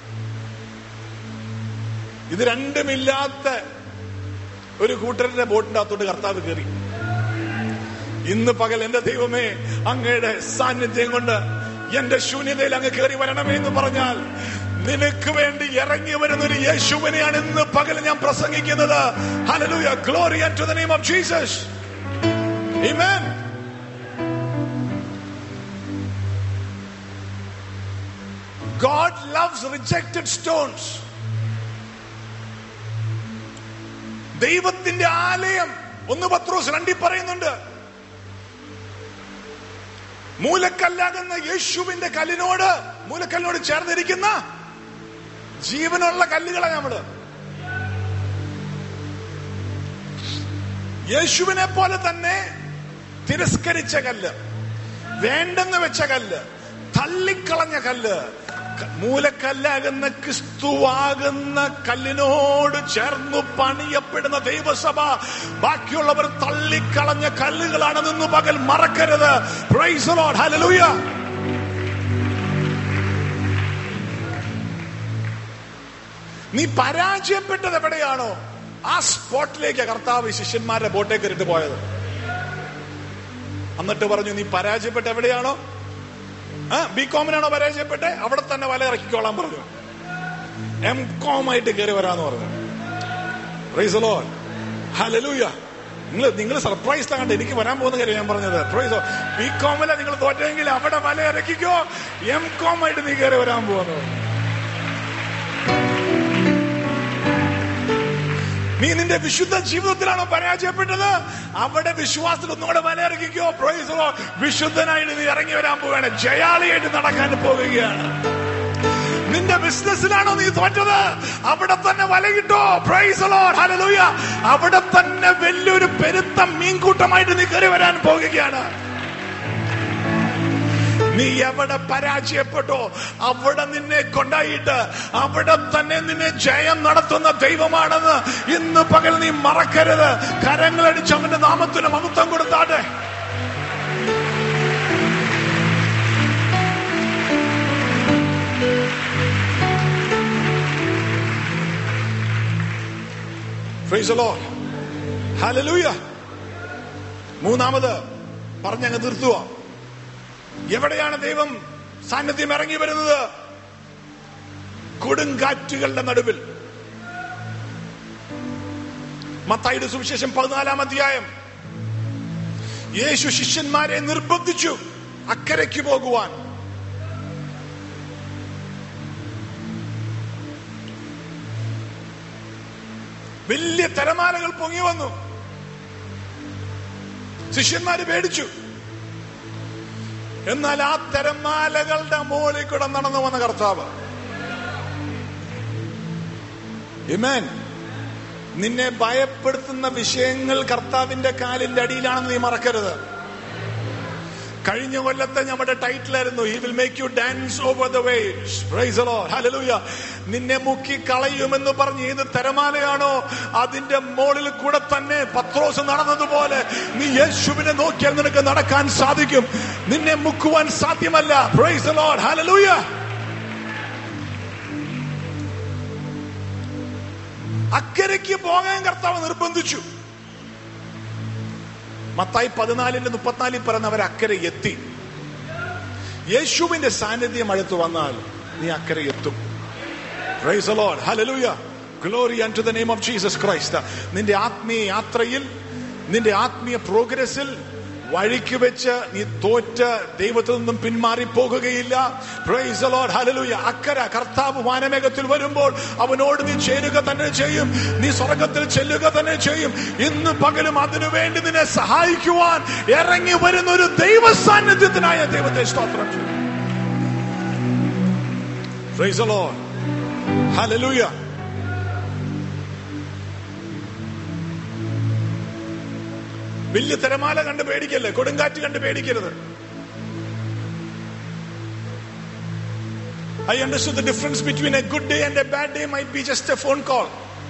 ഇത് രണ്ടുമില്ലാത്ത ഒരു കൂട്ടരുടെ ബോട്ടിന്റെ അകത്തോട്ട് കർത്താവ് കയറി ഇന്ന് പകൽ എന്റെ ദൈവമേ അങ്ങയുടെ സാന്നിധ്യം കൊണ്ട് എന്റെ ശൂന്യതയിൽ അങ്ങ് കയറി വരണമേ എന്ന് പറഞ്ഞാൽ നിനക്ക് വേണ്ടി ഇറങ്ങി വരുന്ന ഒരു യേശുവിനെയാണ് ഇന്ന് പകൽ ഞാൻ പ്രസംഗിക്കുന്നത് hallelujah glory to the name of Jesus amen God loves rejected stones. ദൈവത്തിന്റെ ആലയം ഒന്ന് പത്രോസ് രണ്ടി പറയുന്നുണ്ട് മൂലക്കല്ലാകുന്ന യേശുവിന്റെ കല്ലിനോട് മൂലക്കല്ലിനോട് ചേർന്നിരിക്കുന്ന ജീവനുള്ള കല്ലുകളാ നമ്മള് യേശുവിനെ പോലെ തന്നെ തിരസ്കരിച്ച കല്ല് വേണ്ടെന്ന് വെച്ച കല്ല് തള്ളിക്കളഞ്ഞ കല്ല് ക- മൂലക്കല്ലാകുന്ന ക്രിസ്തുവാകുന്ന കല്ലിനോട് ചേർന്നു പണിയപ്പെടുന്ന ദൈവസഭ ബാക്കിയുള്ളവർ തള്ളിക്കളഞ്ഞ കല്ലുകളാണെന്ന് പകൽ മറക്കരുത് Praise the Lord. Hallelujah. നീ പരാജയപ്പെട്ടത് എവിടെയാണോ ആ സ്പോട്ടിലേക്ക് കർത്താവ് ശിഷ്യന്മാരുടെ ബോട്ടേ കയറിട്ട് പോയത് എന്നിട്ട് പറഞ്ഞു നീ പരാജയപ്പെട്ട എവിടെയാണോ ആ ബി കോമിനാണോ പരാജയപ്പെട്ടെ അവിടെ തന്നെ വല ഇറക്കിക്കോളാൻ പറഞ്ഞു എം കോം ആയിട്ട് കയറി വരാന്ന് പറഞ്ഞു Praise the Lord. Hallelujah. നിങ്ങൾ നിങ്ങൾ സർപ്രൈസ് ആകണ്ട എനിക്ക് വരാൻ പോകുന്ന കാര്യം ഞാൻ പറഞ്ഞത് പ്രൈസോ ബി കോമില നിങ്ങൾ തോറ്റെങ്കിൽ അവിടെ വല ഇറക്കിക്കോ എം കോം ആയിട്ട് നീ കയറി വരാൻ പോകുന്നു നീ നിന്റെ വിശുദ്ധ ജീവിതത്തിലാണോ പരാജയപ്പെട്ടത് അവിടെ വിശ്വാസത്തിൽ ഒന്നുകൂടെ വലയിറക്കിക്കോ പ്രൈസോ വിശുദ്ധനായിട്ട് നീ ഇറങ്ങി വരാൻ പോവുകയാണ് ജയാളിയായിട്ട് നടക്കാൻ പോകുകയാണ് നിന്റെ ബിസിനസ്സിലാണോ നീ തോറ്റത് അവിടെ തന്നെ വലകിട്ടോ പ്രൈസ് ലോർഡ് ഹല്ലേലൂയ അവിടെ തന്നെ വലിയൊരു പെരുത്ത മീൻകൂട്ടമായിട്ട് നീ കയറി വരാൻ പോകുകയാണ് നീ എവിടെ പരാജയപ്പെട്ടോ അവിടെ നിന്നെ കൊണ്ടായിട്ട് അവിടെ തന്നെ നിന്നെ ജയം നടത്തുന്ന ദൈവമാണെന്ന് ഇന്ന് പകൽ നീ മറക്കരുത് കരങ്ങളടിച്ച് അവന്റെ നാമത്തിന് മഹത്വം കൊടുത്താട്ടെ Praise the Lord. Hallelujah. മൂന്നാമത് പറഞ്ഞങ്ങ് നിർത്തുക എവിടെയാണ് ദൈവം സാന്നിധ്യം ഇറങ്ങി വരുന്നത് കൊടുങ്കാറ്റുകളുടെ നടുവിൽ മത്തായിയുടെ സുവിശേഷം പതിനാലാം അധ്യായം യേശു ശിഷ്യന്മാരെ നിർബന്ധിച്ചു അക്കരയ്ക്ക് പോകുവാൻ വലിയ തിരമാലകൾ പൊങ്ങി വന്നു ശിഷ്യന്മാര് പേടിച്ചു എന്നാൽ ആ തിരമാലകളുടെ മുകളിൽ കൂടെ നടന്നു വന്ന കർത്താവ് ഇമേൻ നിന്നെ ഭയപ്പെടുത്തുന്ന വിഷയങ്ങൾ കർത്താവിന്റെ കാലിന്റെ അടിയിലാണെന്ന് നീ മറക്കരുത് കഴിഞ്ഞ കൊല്ലത്തെ നമ്മുടെ ടൈറ്റിലായിരുന്നു he will make you dance over the ways praise hallelujah നിന്നെ മുക്കി കളയുമെന്ന് പറഞ്ഞ് ഏത് തരമാലയാണോ അതിന്റെ മോളിൽ കൂടെ തന്നെ പത്രോസ് നടന്നതുപോലെ നീ യേശുവിനെ നോക്കിയാൽ നിനക്ക് നടക്കാൻ സാധിക്കും നിന്നെ മുക്കുവാൻ സാധ്യമല്ല പ്രൈസ് ലോർഡ് ഹല്ലേലൂയ അക്കരയ്ക്ക് പോകാൻ കർത്താവ് നിർബന്ധിച്ചു മത്തായി പതിനാലിന്റെ മുപ്പത്തിനാലിൽ പറയുന്ന അവർ അക്കരെ എത്തി യേശുവിന്റെ സാന്നിധ്യം അടുത്ത് വന്നാൽ നീ അക്കരെ എത്തും Praise the Lord. Hallelujah. Glory unto the name of Jesus Christ. നിന്റെ ആത്മീയ യാത്രയിൽ നിന്റെ ആത്മീയ പ്രോഗ്രസിൽ വഴിക്ക് വെച്ച് നീ തോറ്റ് ദൈവത്തിൽ നിന്നും പിന്മാറി പോകുകയില്ല Praise the Lord. Hallelujah. അക്കര കർത്താവ് വാനമേഘത്തിൽ വരുമ്പോൾ അവനോട് നീ ചേരുക തന്നെ ചെയ്യും നീ സ്വർഗത്തിൽ ചെല്ലുക തന്നെ ചെയ്യും ഇന്ന് പകലും അതിനു വേണ്ടി നിന്നെ സഹായിക്കുവാൻ ഇറങ്ങി വരുന്ന ഒരു ദൈവ സാന്നിധ്യത്തിനായ ദൈവത്തെ സ്തോത്രം ചെയ്യും Praise the Lord. Hallelujah. വലിയ തിരമാല കണ്ട് പേടിക്കല്ലേ കൊടുങ്കാറ്റ് കണ്ട് പേടിക്കരുത് I understood the difference between a good day and a bad day might be just a phone call.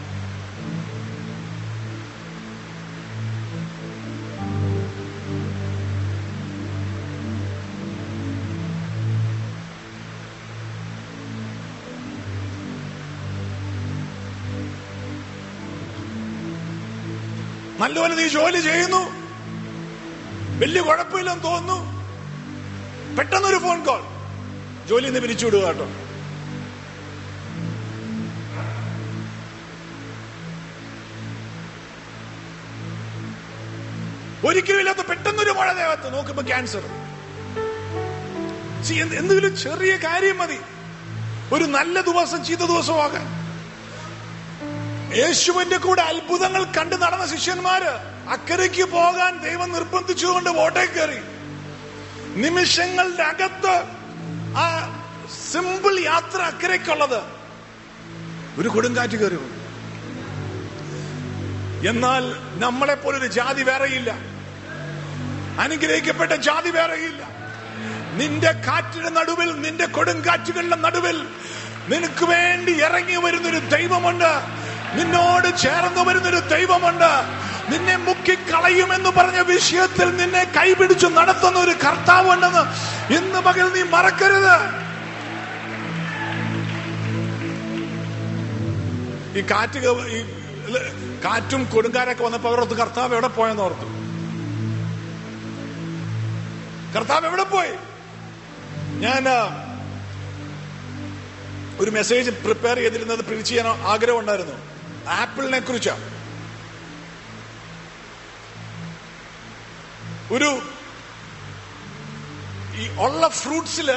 നല്ലപോലെ നീ ജോലി ചെയ്യുന്നു വലിയ കുഴപ്പമില്ലെന്ന് തോന്നുന്നു പെട്ടെന്നൊരു ഫോൺ കോൾ ജോലി നിന്ന് പിരിച്ചുവിടുക കേട്ടോ ഒരിക്കലും ഇല്ലാത്ത പെട്ടെന്നൊരു മഴ ദേഹത്ത് നോക്കുമ്പോ ക്യാൻസർ See, എന്ത് എന്തെങ്കിലും ചെറിയ കാര്യം മതി ഒരു നല്ല ദിവസം ചീത്ത ദിവസമാകാൻ യേശുവിന്റെ കൂടെ അത്ഭുതങ്ങൾ കണ്ടു നടന്ന ശിഷ്യന്മാര് അക്കരയ്ക്ക് പോകാൻ ദൈവം നിർബന്ധിച്ചുകൊണ്ട് വോട്ടേ കയറി നിമിഷങ്ങളുടെ അകത്ത് ആ സിമ്പിൾ യാത്ര അക്കരയ്ക്കുള്ളത് ഒരു കൊടുങ്കാറ്റ് കയറി വന്നു എന്നാൽ നമ്മളെ പോലൊരു ജാതി വേറെയില്ല അനുഗ്രഹിക്കപ്പെട്ട ജാതി വേറെയില്ല നിന്റെ കാറ്റിന്റെ നടുവിൽ നിന്റെ കൊടുങ്കാറ്റുകളുടെ നടുവിൽ നിനക്ക് വേണ്ടി ഇറങ്ങി വരുന്നൊരു ദൈവമുണ്ട് നിന്നോട് ചേർന്ന് വരുന്നൊരു ദൈവമുണ്ട് നിന്നെ മുക്കിക്കളയുമെന്ന് പറഞ്ഞ വിഷയത്തിൽ നിന്നെ കൈപിടിച്ചു നടത്തുന്ന ഒരു കർത്താവുണ്ടെന്ന് ഇന്ന് പകൽ നീ മറക്കരുത് ഈ കാറ്റ് ക- ഈ ല- കാറ്റും കൊടുങ്കാരൊക്കെ വന്നപ്പോ അവരോർത്ത് കർത്താവ് എവിടെ പോയെന്ന് ഓർത്തു കർത്താവ് എവിടെ പോയി ഞാൻ ആ, ഒരു മെസ്സേജ് പ്രിപ്പയർ ചെയ്തിരുന്നത് പ്രിച്ച് ചെയ്യാൻ ആഗ്രഹം ഉണ്ടായിരുന്നു ആപ്പിളിനെ കുറിച്ചാ ഒരു ഈ ഉള്ള ഫ്രൂട്ട്സില്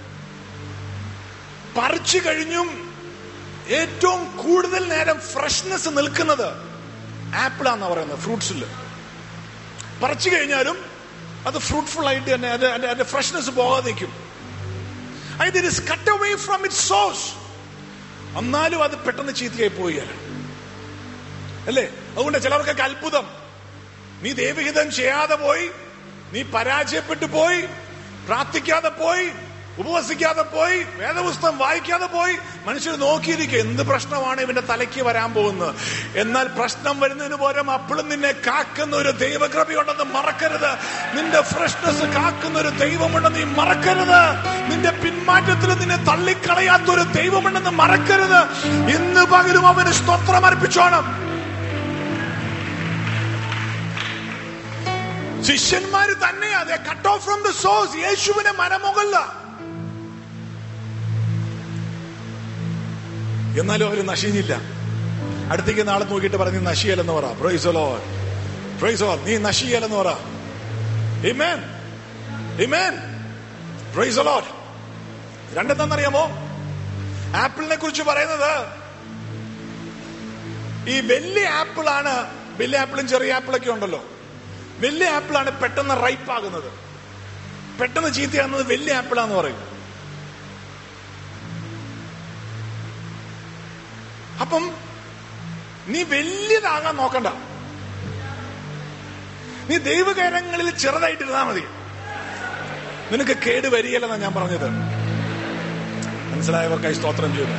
പറിച്ചു കഴിഞ്ഞും ഏറ്റവും കൂടുതൽ നേരം ഫ്രഷ്നെസ് നിൽക്കുന്നത് ആപ്പിൾ ആണെന്ന് പറയുന്നത് ഫ്രൂട്ട്സിൽ പറിച്ചു കഴിഞ്ഞാലും അത് ഫ്രൂട്ട്ഫുൾ ആയിട്ട് തന്നെ അത് അതിന്റെ- അതിന്റെ ഫ്രഷ്നെസ് പോകാതെ നിൽക്കും ഇത് is cut away from it source എന്നാലും അത് പെട്ടെന്ന് ചീത്തയായി പോവുകയല്ല അല്ലേ അതുകൊണ്ട് ചിലർക്കൊക്കെ അത്ഭുതം നീ ദൈവഹിതം ചെയ്യാതെ പോയി നീ പരാജയപ്പെട്ടു പോയി പ്രാർത്ഥിക്കാതെ പോയി ഉപവസിക്കാതെ പോയി വേദപുസ്തകം വായിക്കാതെ പോയി മനുഷ്യർ നോക്കിയിരിക്കുക എന്ത് പ്രശ്നമാണ് ഇവന്റെ തലയ്ക്ക് വരാൻ പോകുന്നത് എന്നാൽ പ്രശ്നം വരുന്നതിന് പകരം അപ്പോഴും നിന്നെ കാക്കുന്ന ഒരു ദൈവകൃപയുണ്ടെന്ന് മറക്കരുത് നിന്റെ ഫ്രഷ്നെസ് കാക്കുന്ന ഒരു ദൈവമുണ്ടെന്ന് നീ മറക്കരുത് നിന്റെ പിന്മാറ്റത്തിൽ നിന്നെ തള്ളിക്കളയാത്ത ഒരു ദൈവമുണ്ടെന്ന് മറക്കരുത് ഇന്ന് പകലും അവന് സ്തോത്രം അർപ്പിച്ചോണം ശിഷ്യന്മാര് തന്നെ അതെ cut off from the source യേശുവിനെ മരമുകല്ല എന്നാലും അവര് നശിഞ്ഞില്ല അടുത്തേക്ക് നാളെ നോക്കിയിട്ട് പറഞ്ഞു നശിയല്ലെന്ന് പറ പ്രൈസോലോ പ്രൈസോ നീ നശിയല്ലെന്ന് പറ Amen. Amen. Praise the Lord. രണ്ടെന്താണെന്നറിയാമോ ആപ്പിളിനെ കുറിച്ച് പറയുന്നത് ഈ വലിയ ആപ്പിൾ ആണ് വലിയ ആപ്പിളും ചെറിയ ആപ്പിളൊക്കെ ഉണ്ടല്ലോ വലിയ ആപ്പിളാണ് പെട്ടെന്ന് റൈപ്പ് ആകുന്നത് പെട്ടെന്ന് ചീത്തയാകുന്നത് വലിയ ആപ്പിളാന്ന് പറയും അപ്പം നീ വലിയതാകാൻ നോക്കണ്ട നീ ദൈവകരങ്ങളിൽ ചെറുതായിട്ടിരുന്നാ മതി നിനക്ക് കേട് വരികയല്ലെന്നാണ് ഞാൻ പറഞ്ഞത് മനസ്സിലായവർക്കായി സ്തോത്രം ചെയ്യുന്നു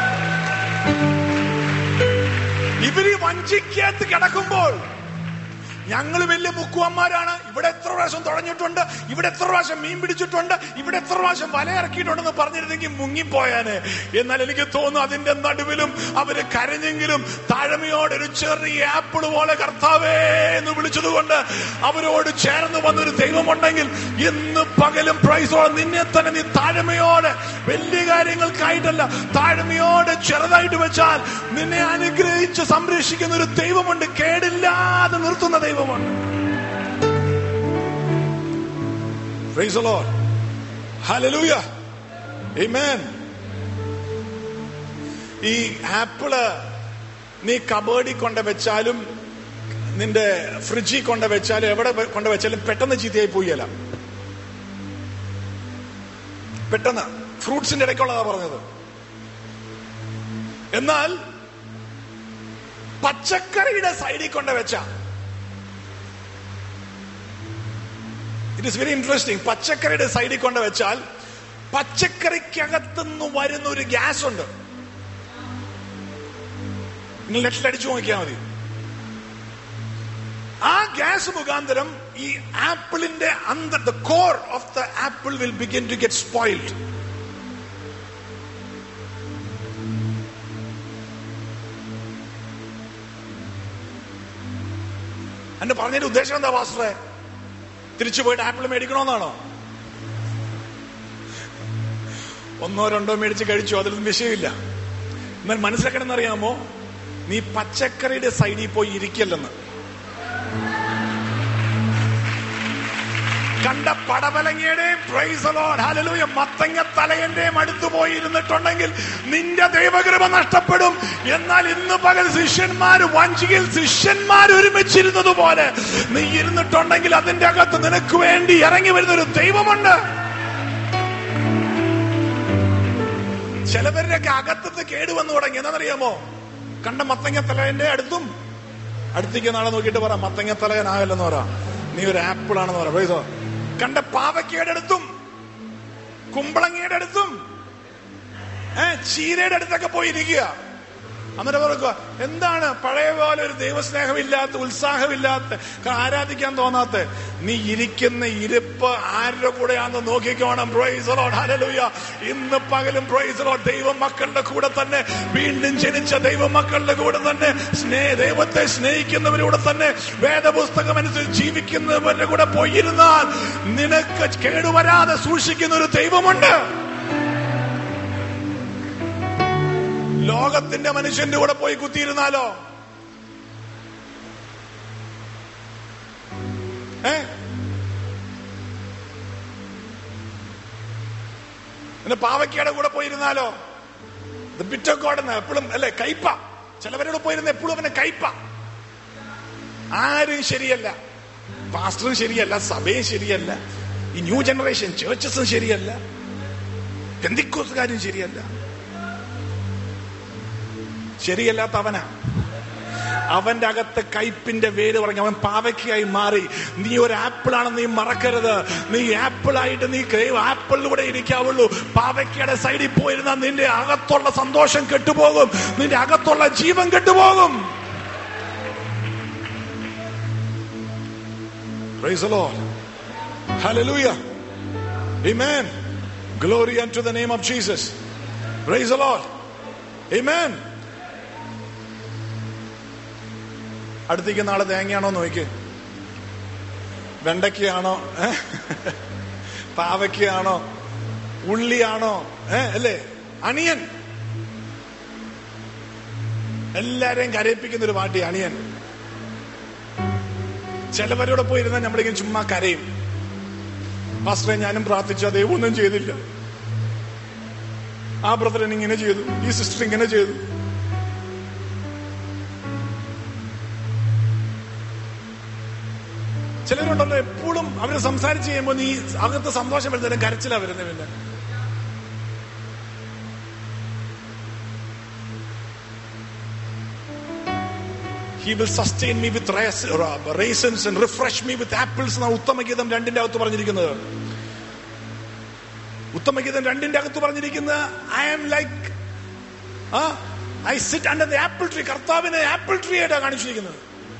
ഇവര് വഞ്ചിക്കകത്ത് കിടക്കുമ്പോൾ ഞങ്ങൾ വലിയ മുക്കുവന്മാരാണ് ഇവിടെ എത്ര പ്രാവശ്യം തുഴഞ്ഞിട്ടുണ്ട് ഇവിടെ എത്ര പ്രാവശ്യം മീൻ പിടിച്ചിട്ടുണ്ട് ഇവിടെ എത്ര പ്രാവശ്യം വല ഇറക്കിയിട്ടുണ്ടെന്ന് പറഞ്ഞിരുന്നെങ്കിൽ മുങ്ങിപ്പോയാന് എന്നാൽ എനിക്ക് തോന്നുന്നു അതിന്റെ നടുവിലും അവര് കരഞ്ഞെങ്കിലും താഴ്മയോടെ ഒരു ചെറിയ ആപ്പിൾ പോലെ കർത്താവേ എന്ന് വിളിച്ചതുകൊണ്ട് അവരോട് ചേർന്ന് വന്നൊരു ദൈവമുണ്ടെങ്കിൽ ഇന്ന് പകലും പ്രൈസോടെ നിന്നെ തന്നെ നീ താഴ്മയോടെ വലിയ കാര്യങ്ങൾക്കായിട്ടല്ല താഴ്മയോടെ ചെറുതായിട്ട് വെച്ചാൽ നിന്നെ അനുഗ്രഹിച്ച് സംരക്ഷിക്കുന്ന ഒരു ദൈവമുണ്ട് കേടില്ലാതെ നിർത്തുന്ന ദൈവമുണ്ട് Praise the Lord. Hallelujah. Amen. ഈ ആപ്പിള് നീ കബേർഡിൽ കൊണ്ട് വെച്ചാലും നിന്റെ ഫ്രിഡ്ജിൽ കൊണ്ട് വെച്ചാലും എവിടെ കൊണ്ട് വെച്ചാലും പെട്ടെന്ന് ചീത്തയായി പോയല്ല പെട്ടെന്ന് ഫ്രൂട്ട്സിന്റെ ഇടയ്ക്കുള്ളതാ പറഞ്ഞത് എന്നാൽ പച്ചക്കറിയുടെ സൈഡിൽ കൊണ്ട് വെച്ച ഇറ്റ് ഇസ് വെരി ഇൻട്രസ്റ്റിംഗ് പച്ചക്കറിയുടെ സൈഡിൽ കൊണ്ട് വെച്ചാൽ പച്ചക്കറിക്കകത്തുനിന്ന് വരുന്ന ഒരു ഗ്യാസ് ഉണ്ട് നിങ്ങൾ നെറ്റിൽ അടിച്ചു നോക്കിയാൽ മതി ആ ഗ്യാസ് മുഖാന്തരം ഈ ആപ്പിളിന്റെ under the core of the apple will begin to get spoiled എന്റെ പറഞ്ഞതിന്റെ ഉദ്ദേശം എന്താ പാസ്റ്ററെ തിരിച്ചു പോയിട്ട് ആപ്പിൾ മേടിക്കണമെന്നാണോ ഒന്നോ രണ്ടോ മേടിച്ച് കഴിച്ചു അതിലൊന്നും വിഷയമില്ല എന്നാൽ മനസ്സിലാക്കണം അറിയാമോ നീ പച്ചക്കറിയുടെ സൈഡിൽ പോയി ഇരിക്കല്ലെന്ന് കണ്ട പടവലങ്ങയുടെയും പ്രൈസ് ലോഡ് ഹല്ലേലൂയ മത്തങ്ങ തലയന്റെയും അടുത്ത് പോയി ഇരുന്നിട്ടുണ്ടെങ്കിൽ നിന്റെ ദൈവകൃപ നഷ്ടപ്പെടും എന്നാൽ ഇന്ന് പകൽ ശിഷ്യന്മാർ വഞ്ചിയിൽ ശിഷ്യന്മാർ ഒരുമിച്ചിരുന്നത് പോലെ നീ ഇരുന്നിട്ടുണ്ടെങ്കിൽ അതിന്റെ അകത്ത് നിനക്ക് വേണ്ടി ഇറങ്ങി വരുന്ന ഒരു ദൈവമുണ്ട് ചിലവരുടെയൊക്കെ അകത്തത്ത് കേട് വന്നു തുടങ്ങി എന്താണെന്നറിയാമോ കണ്ട മത്തങ്ങ തലയന്റെ അടുത്തും അടുത്തേക്ക് നാളെ നോക്കിയിട്ട് പറ മത്തങ്ങ തലയനാകല്ലെന്ന് പറ നീ ഒരു ആപ്പിൾ ആണെന്ന് പറ പൈസ കണ്ട പാവയ്ക്കയുടെ അടുത്തും കുമ്പളങ്ങയുടെ അടുത്തും ഏ ചീരയുടെ അടുത്തൊക്കെ പോയിരിക്കുക എന്നിട്ട് പറയുക എന്താണ് പഴയ പോലെ ഒരു ദൈവസ്നേഹമില്ലാത്ത ഉത്സാഹമില്ലാത്ത ആരാധിക്കാൻ തോന്നാത്ത നീ ഇരിക്കുന്ന ഇരിപ്പ് ആരുടെ കൂടെയാണെന്ന് നോക്കിക്കോണം പ്രൊയ്സറോട് ഹലലുയ ഇന്ന് പകലും പ്രൊയ്സറോട് ദൈവ മക്കളുടെ കൂടെ തന്നെ വീണ്ടും ജനിച്ച ദൈവ മക്കളുടെ കൂടെ തന്നെ സ്നേഹ ദൈവത്തെ സ്നേഹിക്കുന്നവരുടെ തന്നെ വേദപുസ്തകം അനുസരിച്ച് ജീവിക്കുന്നവരുടെ കൂടെ പോയിരുന്നാൽ നിനക്ക് കേടുവരാതെ സൂക്ഷിക്കുന്ന ഒരു ദൈവമുണ്ട് ലോകത്തിന്റെ മനുഷ്യന്റെ കൂടെ പോയി കുത്തിയിരുന്നാലോ ഏ പിന്നെ പാവയ്ക്കയുടെ കൂടെ പോയിരുന്നാലോ ബിറ്റോക്കോടെന്ന് എപ്പോഴും അല്ലെ കയ്പ ചിലവരോട് പോയിരുന്ന എപ്പോഴും അവനെ കയ്പ ആരും ശരിയല്ല പാസ്റ്ററും ശരിയല്ല സഭയും ശരിയല്ല ഈ ന്യൂ ജനറേഷൻ ചേർച്ചസും ശരിയല്ല പെന്തിക്കോസുകാരും ശരിയല്ല ശരിയല്ലാത്ത അവനാ അവന്റെ അകത്ത് കയ്പിന്റെ വേര് പറഞ്ഞ് അവൻ പാവയ്ക്കായി മാറി നീ ഒരു ആപ്പിൾ ആണെന്ന് നീ മറക്കരുത് നീ ആപ്പിൾ ആയിട്ട് നീ ആപ്പിളിലൂടെ ഇരിക്കാവുള്ളൂ പാവയ്ക്കയുടെ സൈഡിൽ പോയിരുന്ന നിന്റെ അകത്തുള്ള സന്തോഷം കെട്ടുപോകും നിന്റെ അകത്തുള്ള ജീവൻ കെട്ടുപോകും Praise the Lord. Hallelujah. Amen. Glory unto the name of Jesus. Praise the Lord. Amen. അടുത്തേക്ക് നാളെ തേങ്ങയാണോ നോക്ക് വെണ്ടയ്ക്കയാണോ ഏ? പാവയ്ക്കയാണോ ഉള്ളിയാണോ ഏ അല്ലേ അണിയൻ എല്ലാരെയും കരയിപ്പിക്കുന്ന ഒരു പാട്ടി അണിയൻ ചിലവരോട് പോയിരുന്ന നമ്മളിങ്ങനെ ചുമ്മാ കരയും പാസ്റ്ററെ ഞാനും പ്രാർത്ഥിച്ചു ദൈവം ഒന്നും ചെയ്തില്ല ആ ബ്രദറൻ ഇങ്ങനെ ചെയ്തു ഈ സിസ്റ്റർ ഇങ്ങനെ ചെയ്തു ചിലരുണ്ടല്ലോ എപ്പോഴും അവര് സംസാരിച്ച് ചെയ്യുമ്പോൾ നീ അകത്ത് സന്തോഷം വരുന്നതിനും കരച്ചിലാ വരുന്നത് പിന്നെ He will sustain me with rais- uh, raisins and refresh me with apples എന്നാണ് ഉത്തമഗീതം രണ്ടിന്റെ അകത്ത് പറഞ്ഞിരിക്കുന്നത് ഉത്തമഗീതം രണ്ടിന്റെ അകത്ത് പറഞ്ഞിരിക്കുന്നത് I am like I sit under the apple tree കർത്താവിനെ ആപ്പിൾ ട്രീ ആയിട്ടാണ് കാണിച്ചിരിക്കുന്നത്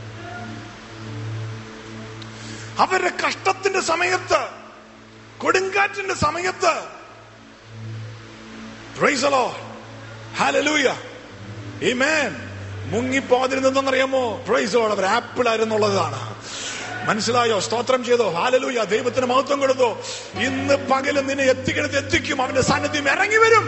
അവരുടെ കഷ്ടത്തിന്റെ സമയത്ത് കൊടുങ്കാറ്റിന്റെ സമയത്ത് Praise the Lord. Hallelujah. Amen. മുങ്ങിപ്പോതിരുന്നെന്നറിയാമോ പ്രൈസ് Lord. അവർ ആപ്പിൾ ആയിരുന്നുള്ളതാണ് മനസ്സിലായോ സ്തോത്രം ചെയ്തോ ഹാലലൂയ ദൈവത്തിന് മഹത്വം കൊടുത്തോ ഇന്ന് പകലും നിന്നെ എത്തിക്കെടുത്ത് എത്തിക്കും അവന്റെ സാന്നിധ്യം ഇറങ്ങി വരും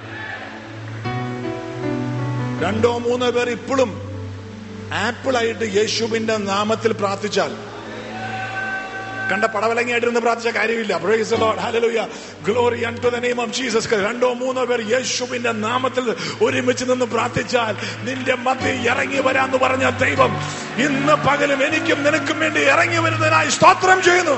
രണ്ടോ മൂന്നോ പേർ ഇപ്പോഴും ആപ്പിളായിട്ട് യേശുവിന്റെ നാമത്തിൽ പ്രാർത്ഥിച്ചാൽ കണ്ട പടവലങ്ങിയായിട്ടിരുന്ന് പ്രാർത്ഥിച്ച കാര്യമില്ല Praise the Lord. Hallelujah. Glory unto the name of Jesus Christ. രണ്ടോ മൂന്നോ പേർ യേശുവിന്റെ നാമത്തിൽ ഒരുമിച്ച് നിന്ന് പ്രാർത്ഥിച്ചാൽ നിന്റെ മധ്യ ഇറങ്ങി വരാന്ന് പറഞ്ഞ ദൈവം ഇന്ന് പകലും എനിക്കും നിനക്കും വേണ്ടി ഇറങ്ങി വരുന്നതിനായി സ്തോത്രം ചെയ്യുന്നു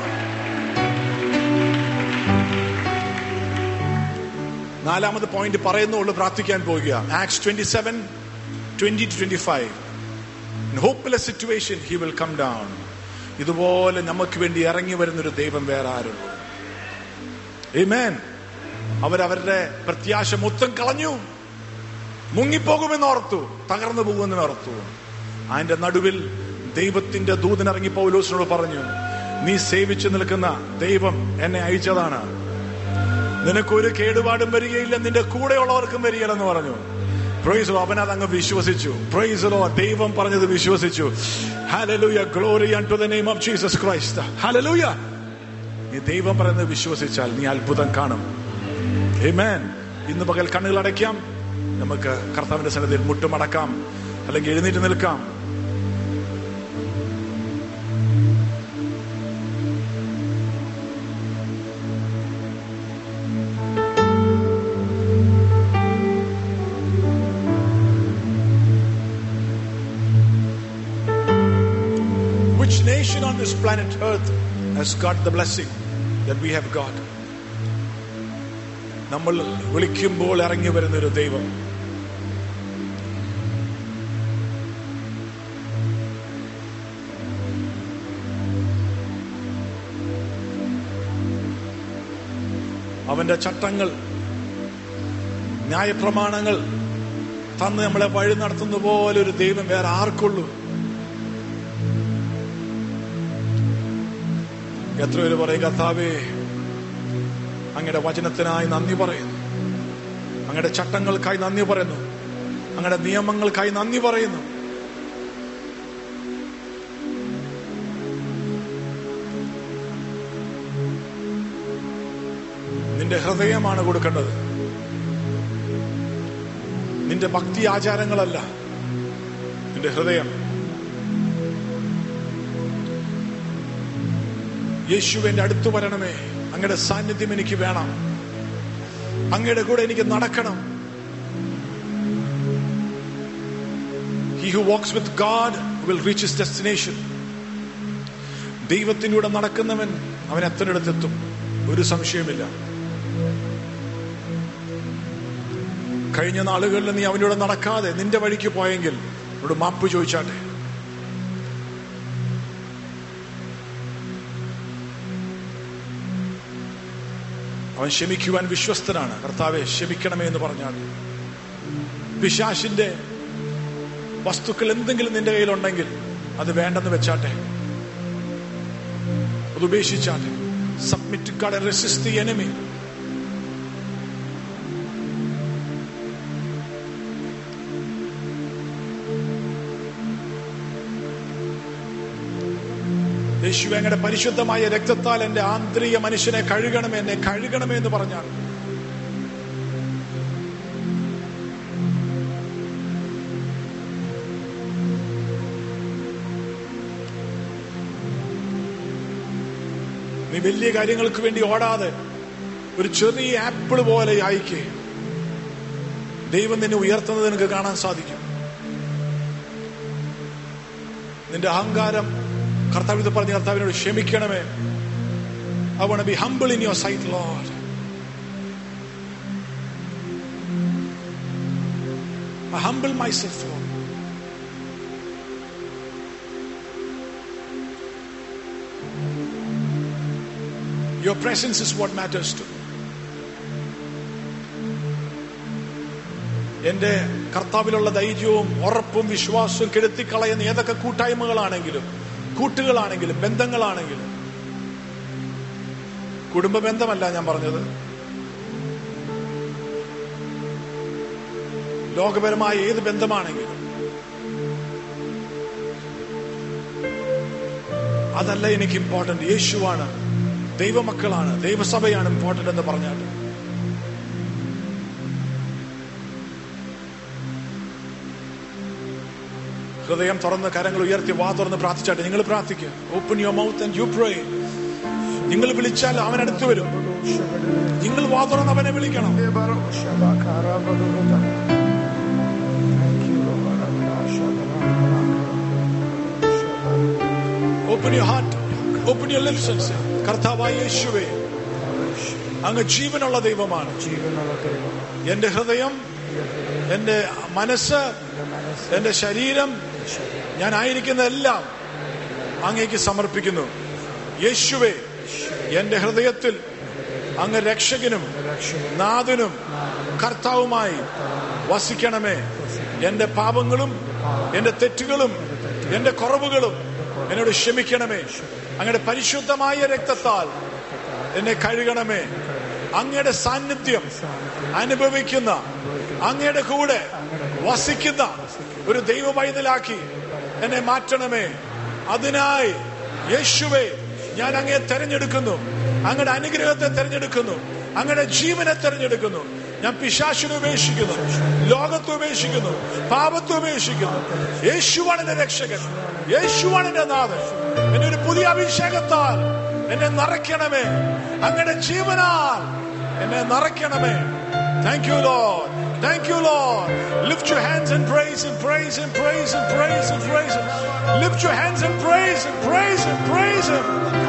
നാലാമത് പോയിന്റ് പറയുന്നുള്ളൂ പ്രാർത്ഥിക്കാൻ പോവുക Acts twenty seven twenty two twenty five hopeless situation he will come down ഇതുപോലെ നമുക്ക് വേണ്ടി ഇറങ്ങി വരുന്നൊരു ദൈവം വേറെ ആരുള്ളൂ Amen. അവരവരുടെ പ്രത്യാശ മൊത്തം കളഞ്ഞു മുങ്ങിപ്പോകുമെന്ന് ഓർത്തു തകർന്നു പോകുമെന്ന് ഓർത്തു അതിന്റെ നടുവിൽ ദൈവത്തിന്റെ ദൂതൻ ഇറങ്ങി പൗലോസിനോട് പറഞ്ഞു നീ സേവിച്ചു നിൽക്കുന്ന ദൈവം എന്നെ അയച്ചതാണ് നിനക്കൊരു കേടുപാടും വരികയില്ല നിന്റെ കൂടെയുള്ളവർക്കും വരികയില്ലെന്ന് പറഞ്ഞു പ്രൈസോ അവൻ അതങ്ങ് വിശ്വസിച്ചു പ്രൈസലോ ദൈവം പറഞ്ഞത് വിശ്വസിച്ചു hallelujah glory to the name of Jesus Christ hallelujah നീ ദൈവം പറയുന്നത് വിശ്വസിച്ചാൽ നീ അത്ഭുതം കാണും Amen. ഇന്ന് പകൽ കണ്ണുകൾ അടയ്ക്കാം നമുക്ക് കർത്താവിന്റെ സന്നിധിയിൽ മുട്ടുമടക്കാം അല്ലെങ്കിൽ എഴുന്നേറ്റ് നിൽക്കാം Which nation on this planet Earth has got the blessing that we have got? നമ്മൾ വിളിക്കുമ്പോൾ ഇറങ്ങി വരുന്ന ഒരു ദൈവം അവന്റെ ചട്ടങ്ങൾ ന്യായപ്രമാണങ്ങൾ തന്ന് നമ്മളെ വഴി നടത്തുന്ന പോലെ ഒരു ദൈവം വേറെ ആർക്കുള്ളൂ എത്ര പേര് പറയും കർത്താവേ അങ്ങയുടെ വചനത്തിനായി നന്ദി പറയുന്നു അങ്ങയുടെ ചട്ടങ്ങൾക്കായി നന്ദി പറയുന്നു അങ്ങയുടെ നിയമങ്ങൾക്കായി നന്ദി പറയുന്നു നിന്റെ ഹൃദയമാണ് കൊടുക്കേണ്ടത് നിന്റെ ഭക്തി ആചാരങ്ങളല്ല നിന്റെ ഹൃദയം യേശുവിന്റെ അടുത്ത് വരണമേ അങ്ങയുടെ സാന്നിധ്യം എനിക്ക് വേണം അങ്ങയുടെ കൂടെ എനിക്ക് നടക്കണം He who walks with God will reach his destination. ദൈവത്തിലൂടെ നടക്കുന്നവൻ അവൻ എത്തനിടത്തെത്തും ഒരു സംശയമില്ല കഴിഞ്ഞ നാളുകളിൽ നീ അവനോട് നടക്കാതെ നിന്റെ വഴിക്ക് പോയെങ്കിൽ അവനോട് മാപ്പ് ചോദിച്ചാട്ടെ അവൻ ക്ഷമിക്കുവാൻ വിശ്വസ്തനാണ് കർത്താവെ ക്ഷമിക്കണമേ എന്ന് പറഞ്ഞാൽ പിശാശിന്റെ വസ്തുക്കൾ എന്തെങ്കിലും നിന്റെ കയ്യിലുണ്ടെങ്കിൽ അത് വേണ്ടെന്ന് വെച്ചാട്ടെ അത് ഉപേക്ഷിച്ചാട്ടെ submit God resist the enemy യേശു അങ്ങയുടെ പരിശുദ്ധമായ രക്തത്താൽ എന്റെ ആന്തരിക മനുഷ്യനെ കഴുകണമേ എന്നെ കഴുകണമേ എന്ന് പറഞ്ഞാൽ നീ വലിയ കാര്യങ്ങൾക്ക് വേണ്ടി ഓടാതെ ഒരു ചെറിയ ആപ്പിൾ പോലെ അയക്കേ ദൈവം നിന്നെ ഉയർത്തുന്നത് നിനക്ക് കാണാൻ സാധിക്കും നിന്റെ അഹങ്കാരം കർത്താവ് ഇത് പറഞ്ഞ കർത്താവിനോട് ക്ഷമിക്കണമേ I want to be humble in your sight, Lord. I humble myself, Lord. Your presence is what matters to me. എന്റെ കർത്താവിലുള്ള ധൈര്യവും ഉറപ്പും വിശ്വാസവും കെടുത്തിക്കളയുന്ന ഏതൊക്കെ കൂട്ടായ്മകളാണെങ്കിലും കൂട്ടുകളാണെങ്കിലും ബന്ധങ്ങളാണെങ്കിലും കുടുംബ ബന്ധമല്ല ഞാൻ പറഞ്ഞത് ലോകപരമായ ഏത് ബന്ധമാണെങ്കിലും അതല്ല എനിക്ക് ഇമ്പോർട്ടന്റ് യേശുവാണ് ദൈവമക്കളാണ് ദൈവസഭയാണ് ഇമ്പോർട്ടന്റ് എന്ന് പറഞ്ഞാൽ ഹൃദയം തുറന്ന് കരങ്ങൾ ഉയർത്തി വാ തുറന്ന് പ്രാർത്ഥിച്ചാട്ടെ നിങ്ങൾ പ്രാർത്ഥിക്കുക open your mouth and you pray നിങ്ങൾ വിളിച്ചാൽ അവൻ അടുത്ത് വരും നിങ്ങൾ വാ തുറന്ന് അവനെ വിളിക്കണം open your heart open your lips and say കർത്താവായ യേശുവേ അങ്ങ് ജീവനുള്ള ദൈവമാണ് എന്റെ ഹൃദയം എന്റെ മനസ്സ് എന്റെ ശരീരം ഞാൻ ആയിരിക്കുന്നതെല്ലാം അങ്ങേക്ക് സമർപ്പിക്കുന്നു യേശുവേ എന്റെ ഹൃദയത്തിൽ അങ്ങ് രക്ഷകനും നാഥനും കർത്താവുമായി വസിക്കണമേ എന്റെ പാപങ്ങളും എന്റെ തെറ്റുകളും എന്റെ കുറവുകളും എന്നോട് ക്ഷമിക്കണമേ അങ്ങയുടെ പരിശുദ്ധമായ രക്തത്താൽ എന്നെ കഴുകണമേ അങ്ങയുടെ സാന്നിധ്യം അനുഭവിക്കുന്ന അങ്ങയുടെ കൂടെ വസിക്കുന്ന ഒരു ദൈവ പൈതലാക്കി എന്നെ മാറ്റണമേ അതിനായി യേശുവെ ഞാൻ അങ്ങയെ തെരഞ്ഞെടുക്കുന്നു അങ്ങയുടെ അനുഗ്രഹത്തെ തെരഞ്ഞെടുക്കുന്നു അങ്ങയുടെ ജീവനെ തെരഞ്ഞെടുക്കുന്നു ഞാൻ പിശാശിനെ ഉപേക്ഷിക്കുന്നു ലോകത്തെ ഉപേക്ഷിക്കുന്നു പാപത്തെ ഉപേക്ഷിക്കുന്നു യേശുവാണ് എന്റെ രക്ഷകൻ യേശുവാണ് എന്റെ നാഥൻ എന്നെ ഒരു പുതിയ അഭിഷേകത്താൽ എന്നെ നിറയ്ക്കണമേ അങ്ങയുടെ ജീവനാൽ എന്നെ നിറയ്ക്കണമേ thank you Lord Thank you, Lord. Lift your hands and praise Him, praise Him, praise Him, praise Him, praise Him. Lift your hands and praise Him, praise Him, praise Him.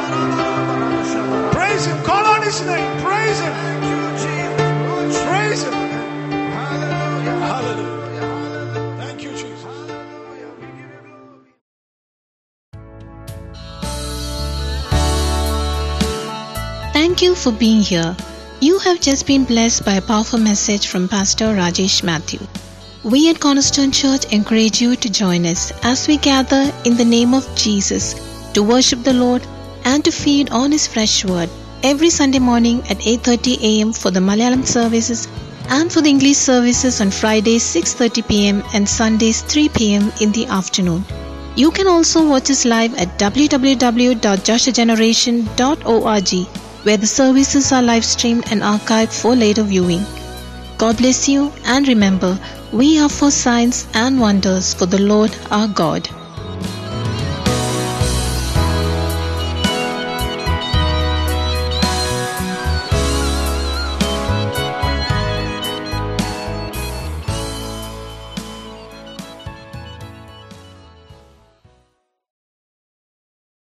Praise Him. Call on His name. Praise Him. Praise Him. Hallelujah. Thank you, Jesus. Thank you for being here. You have just been blessed by a powerful message from Pastor Rajesh Matthew. We at Cornerstone Church encourage you to join us as we gather in the name of Jesus to worship the Lord and to feed on his fresh word every Sunday morning at 8:30 a.m. for the Malayalam services and for the English services on Fridays 6:30 p.m. and Sundays 3 p.m. in the afternoon. You can also watch us live at www.joshageneration.org where the services are live streamed and archived for later viewing. God bless you and remember, we are for signs and wonders for the Lord our God.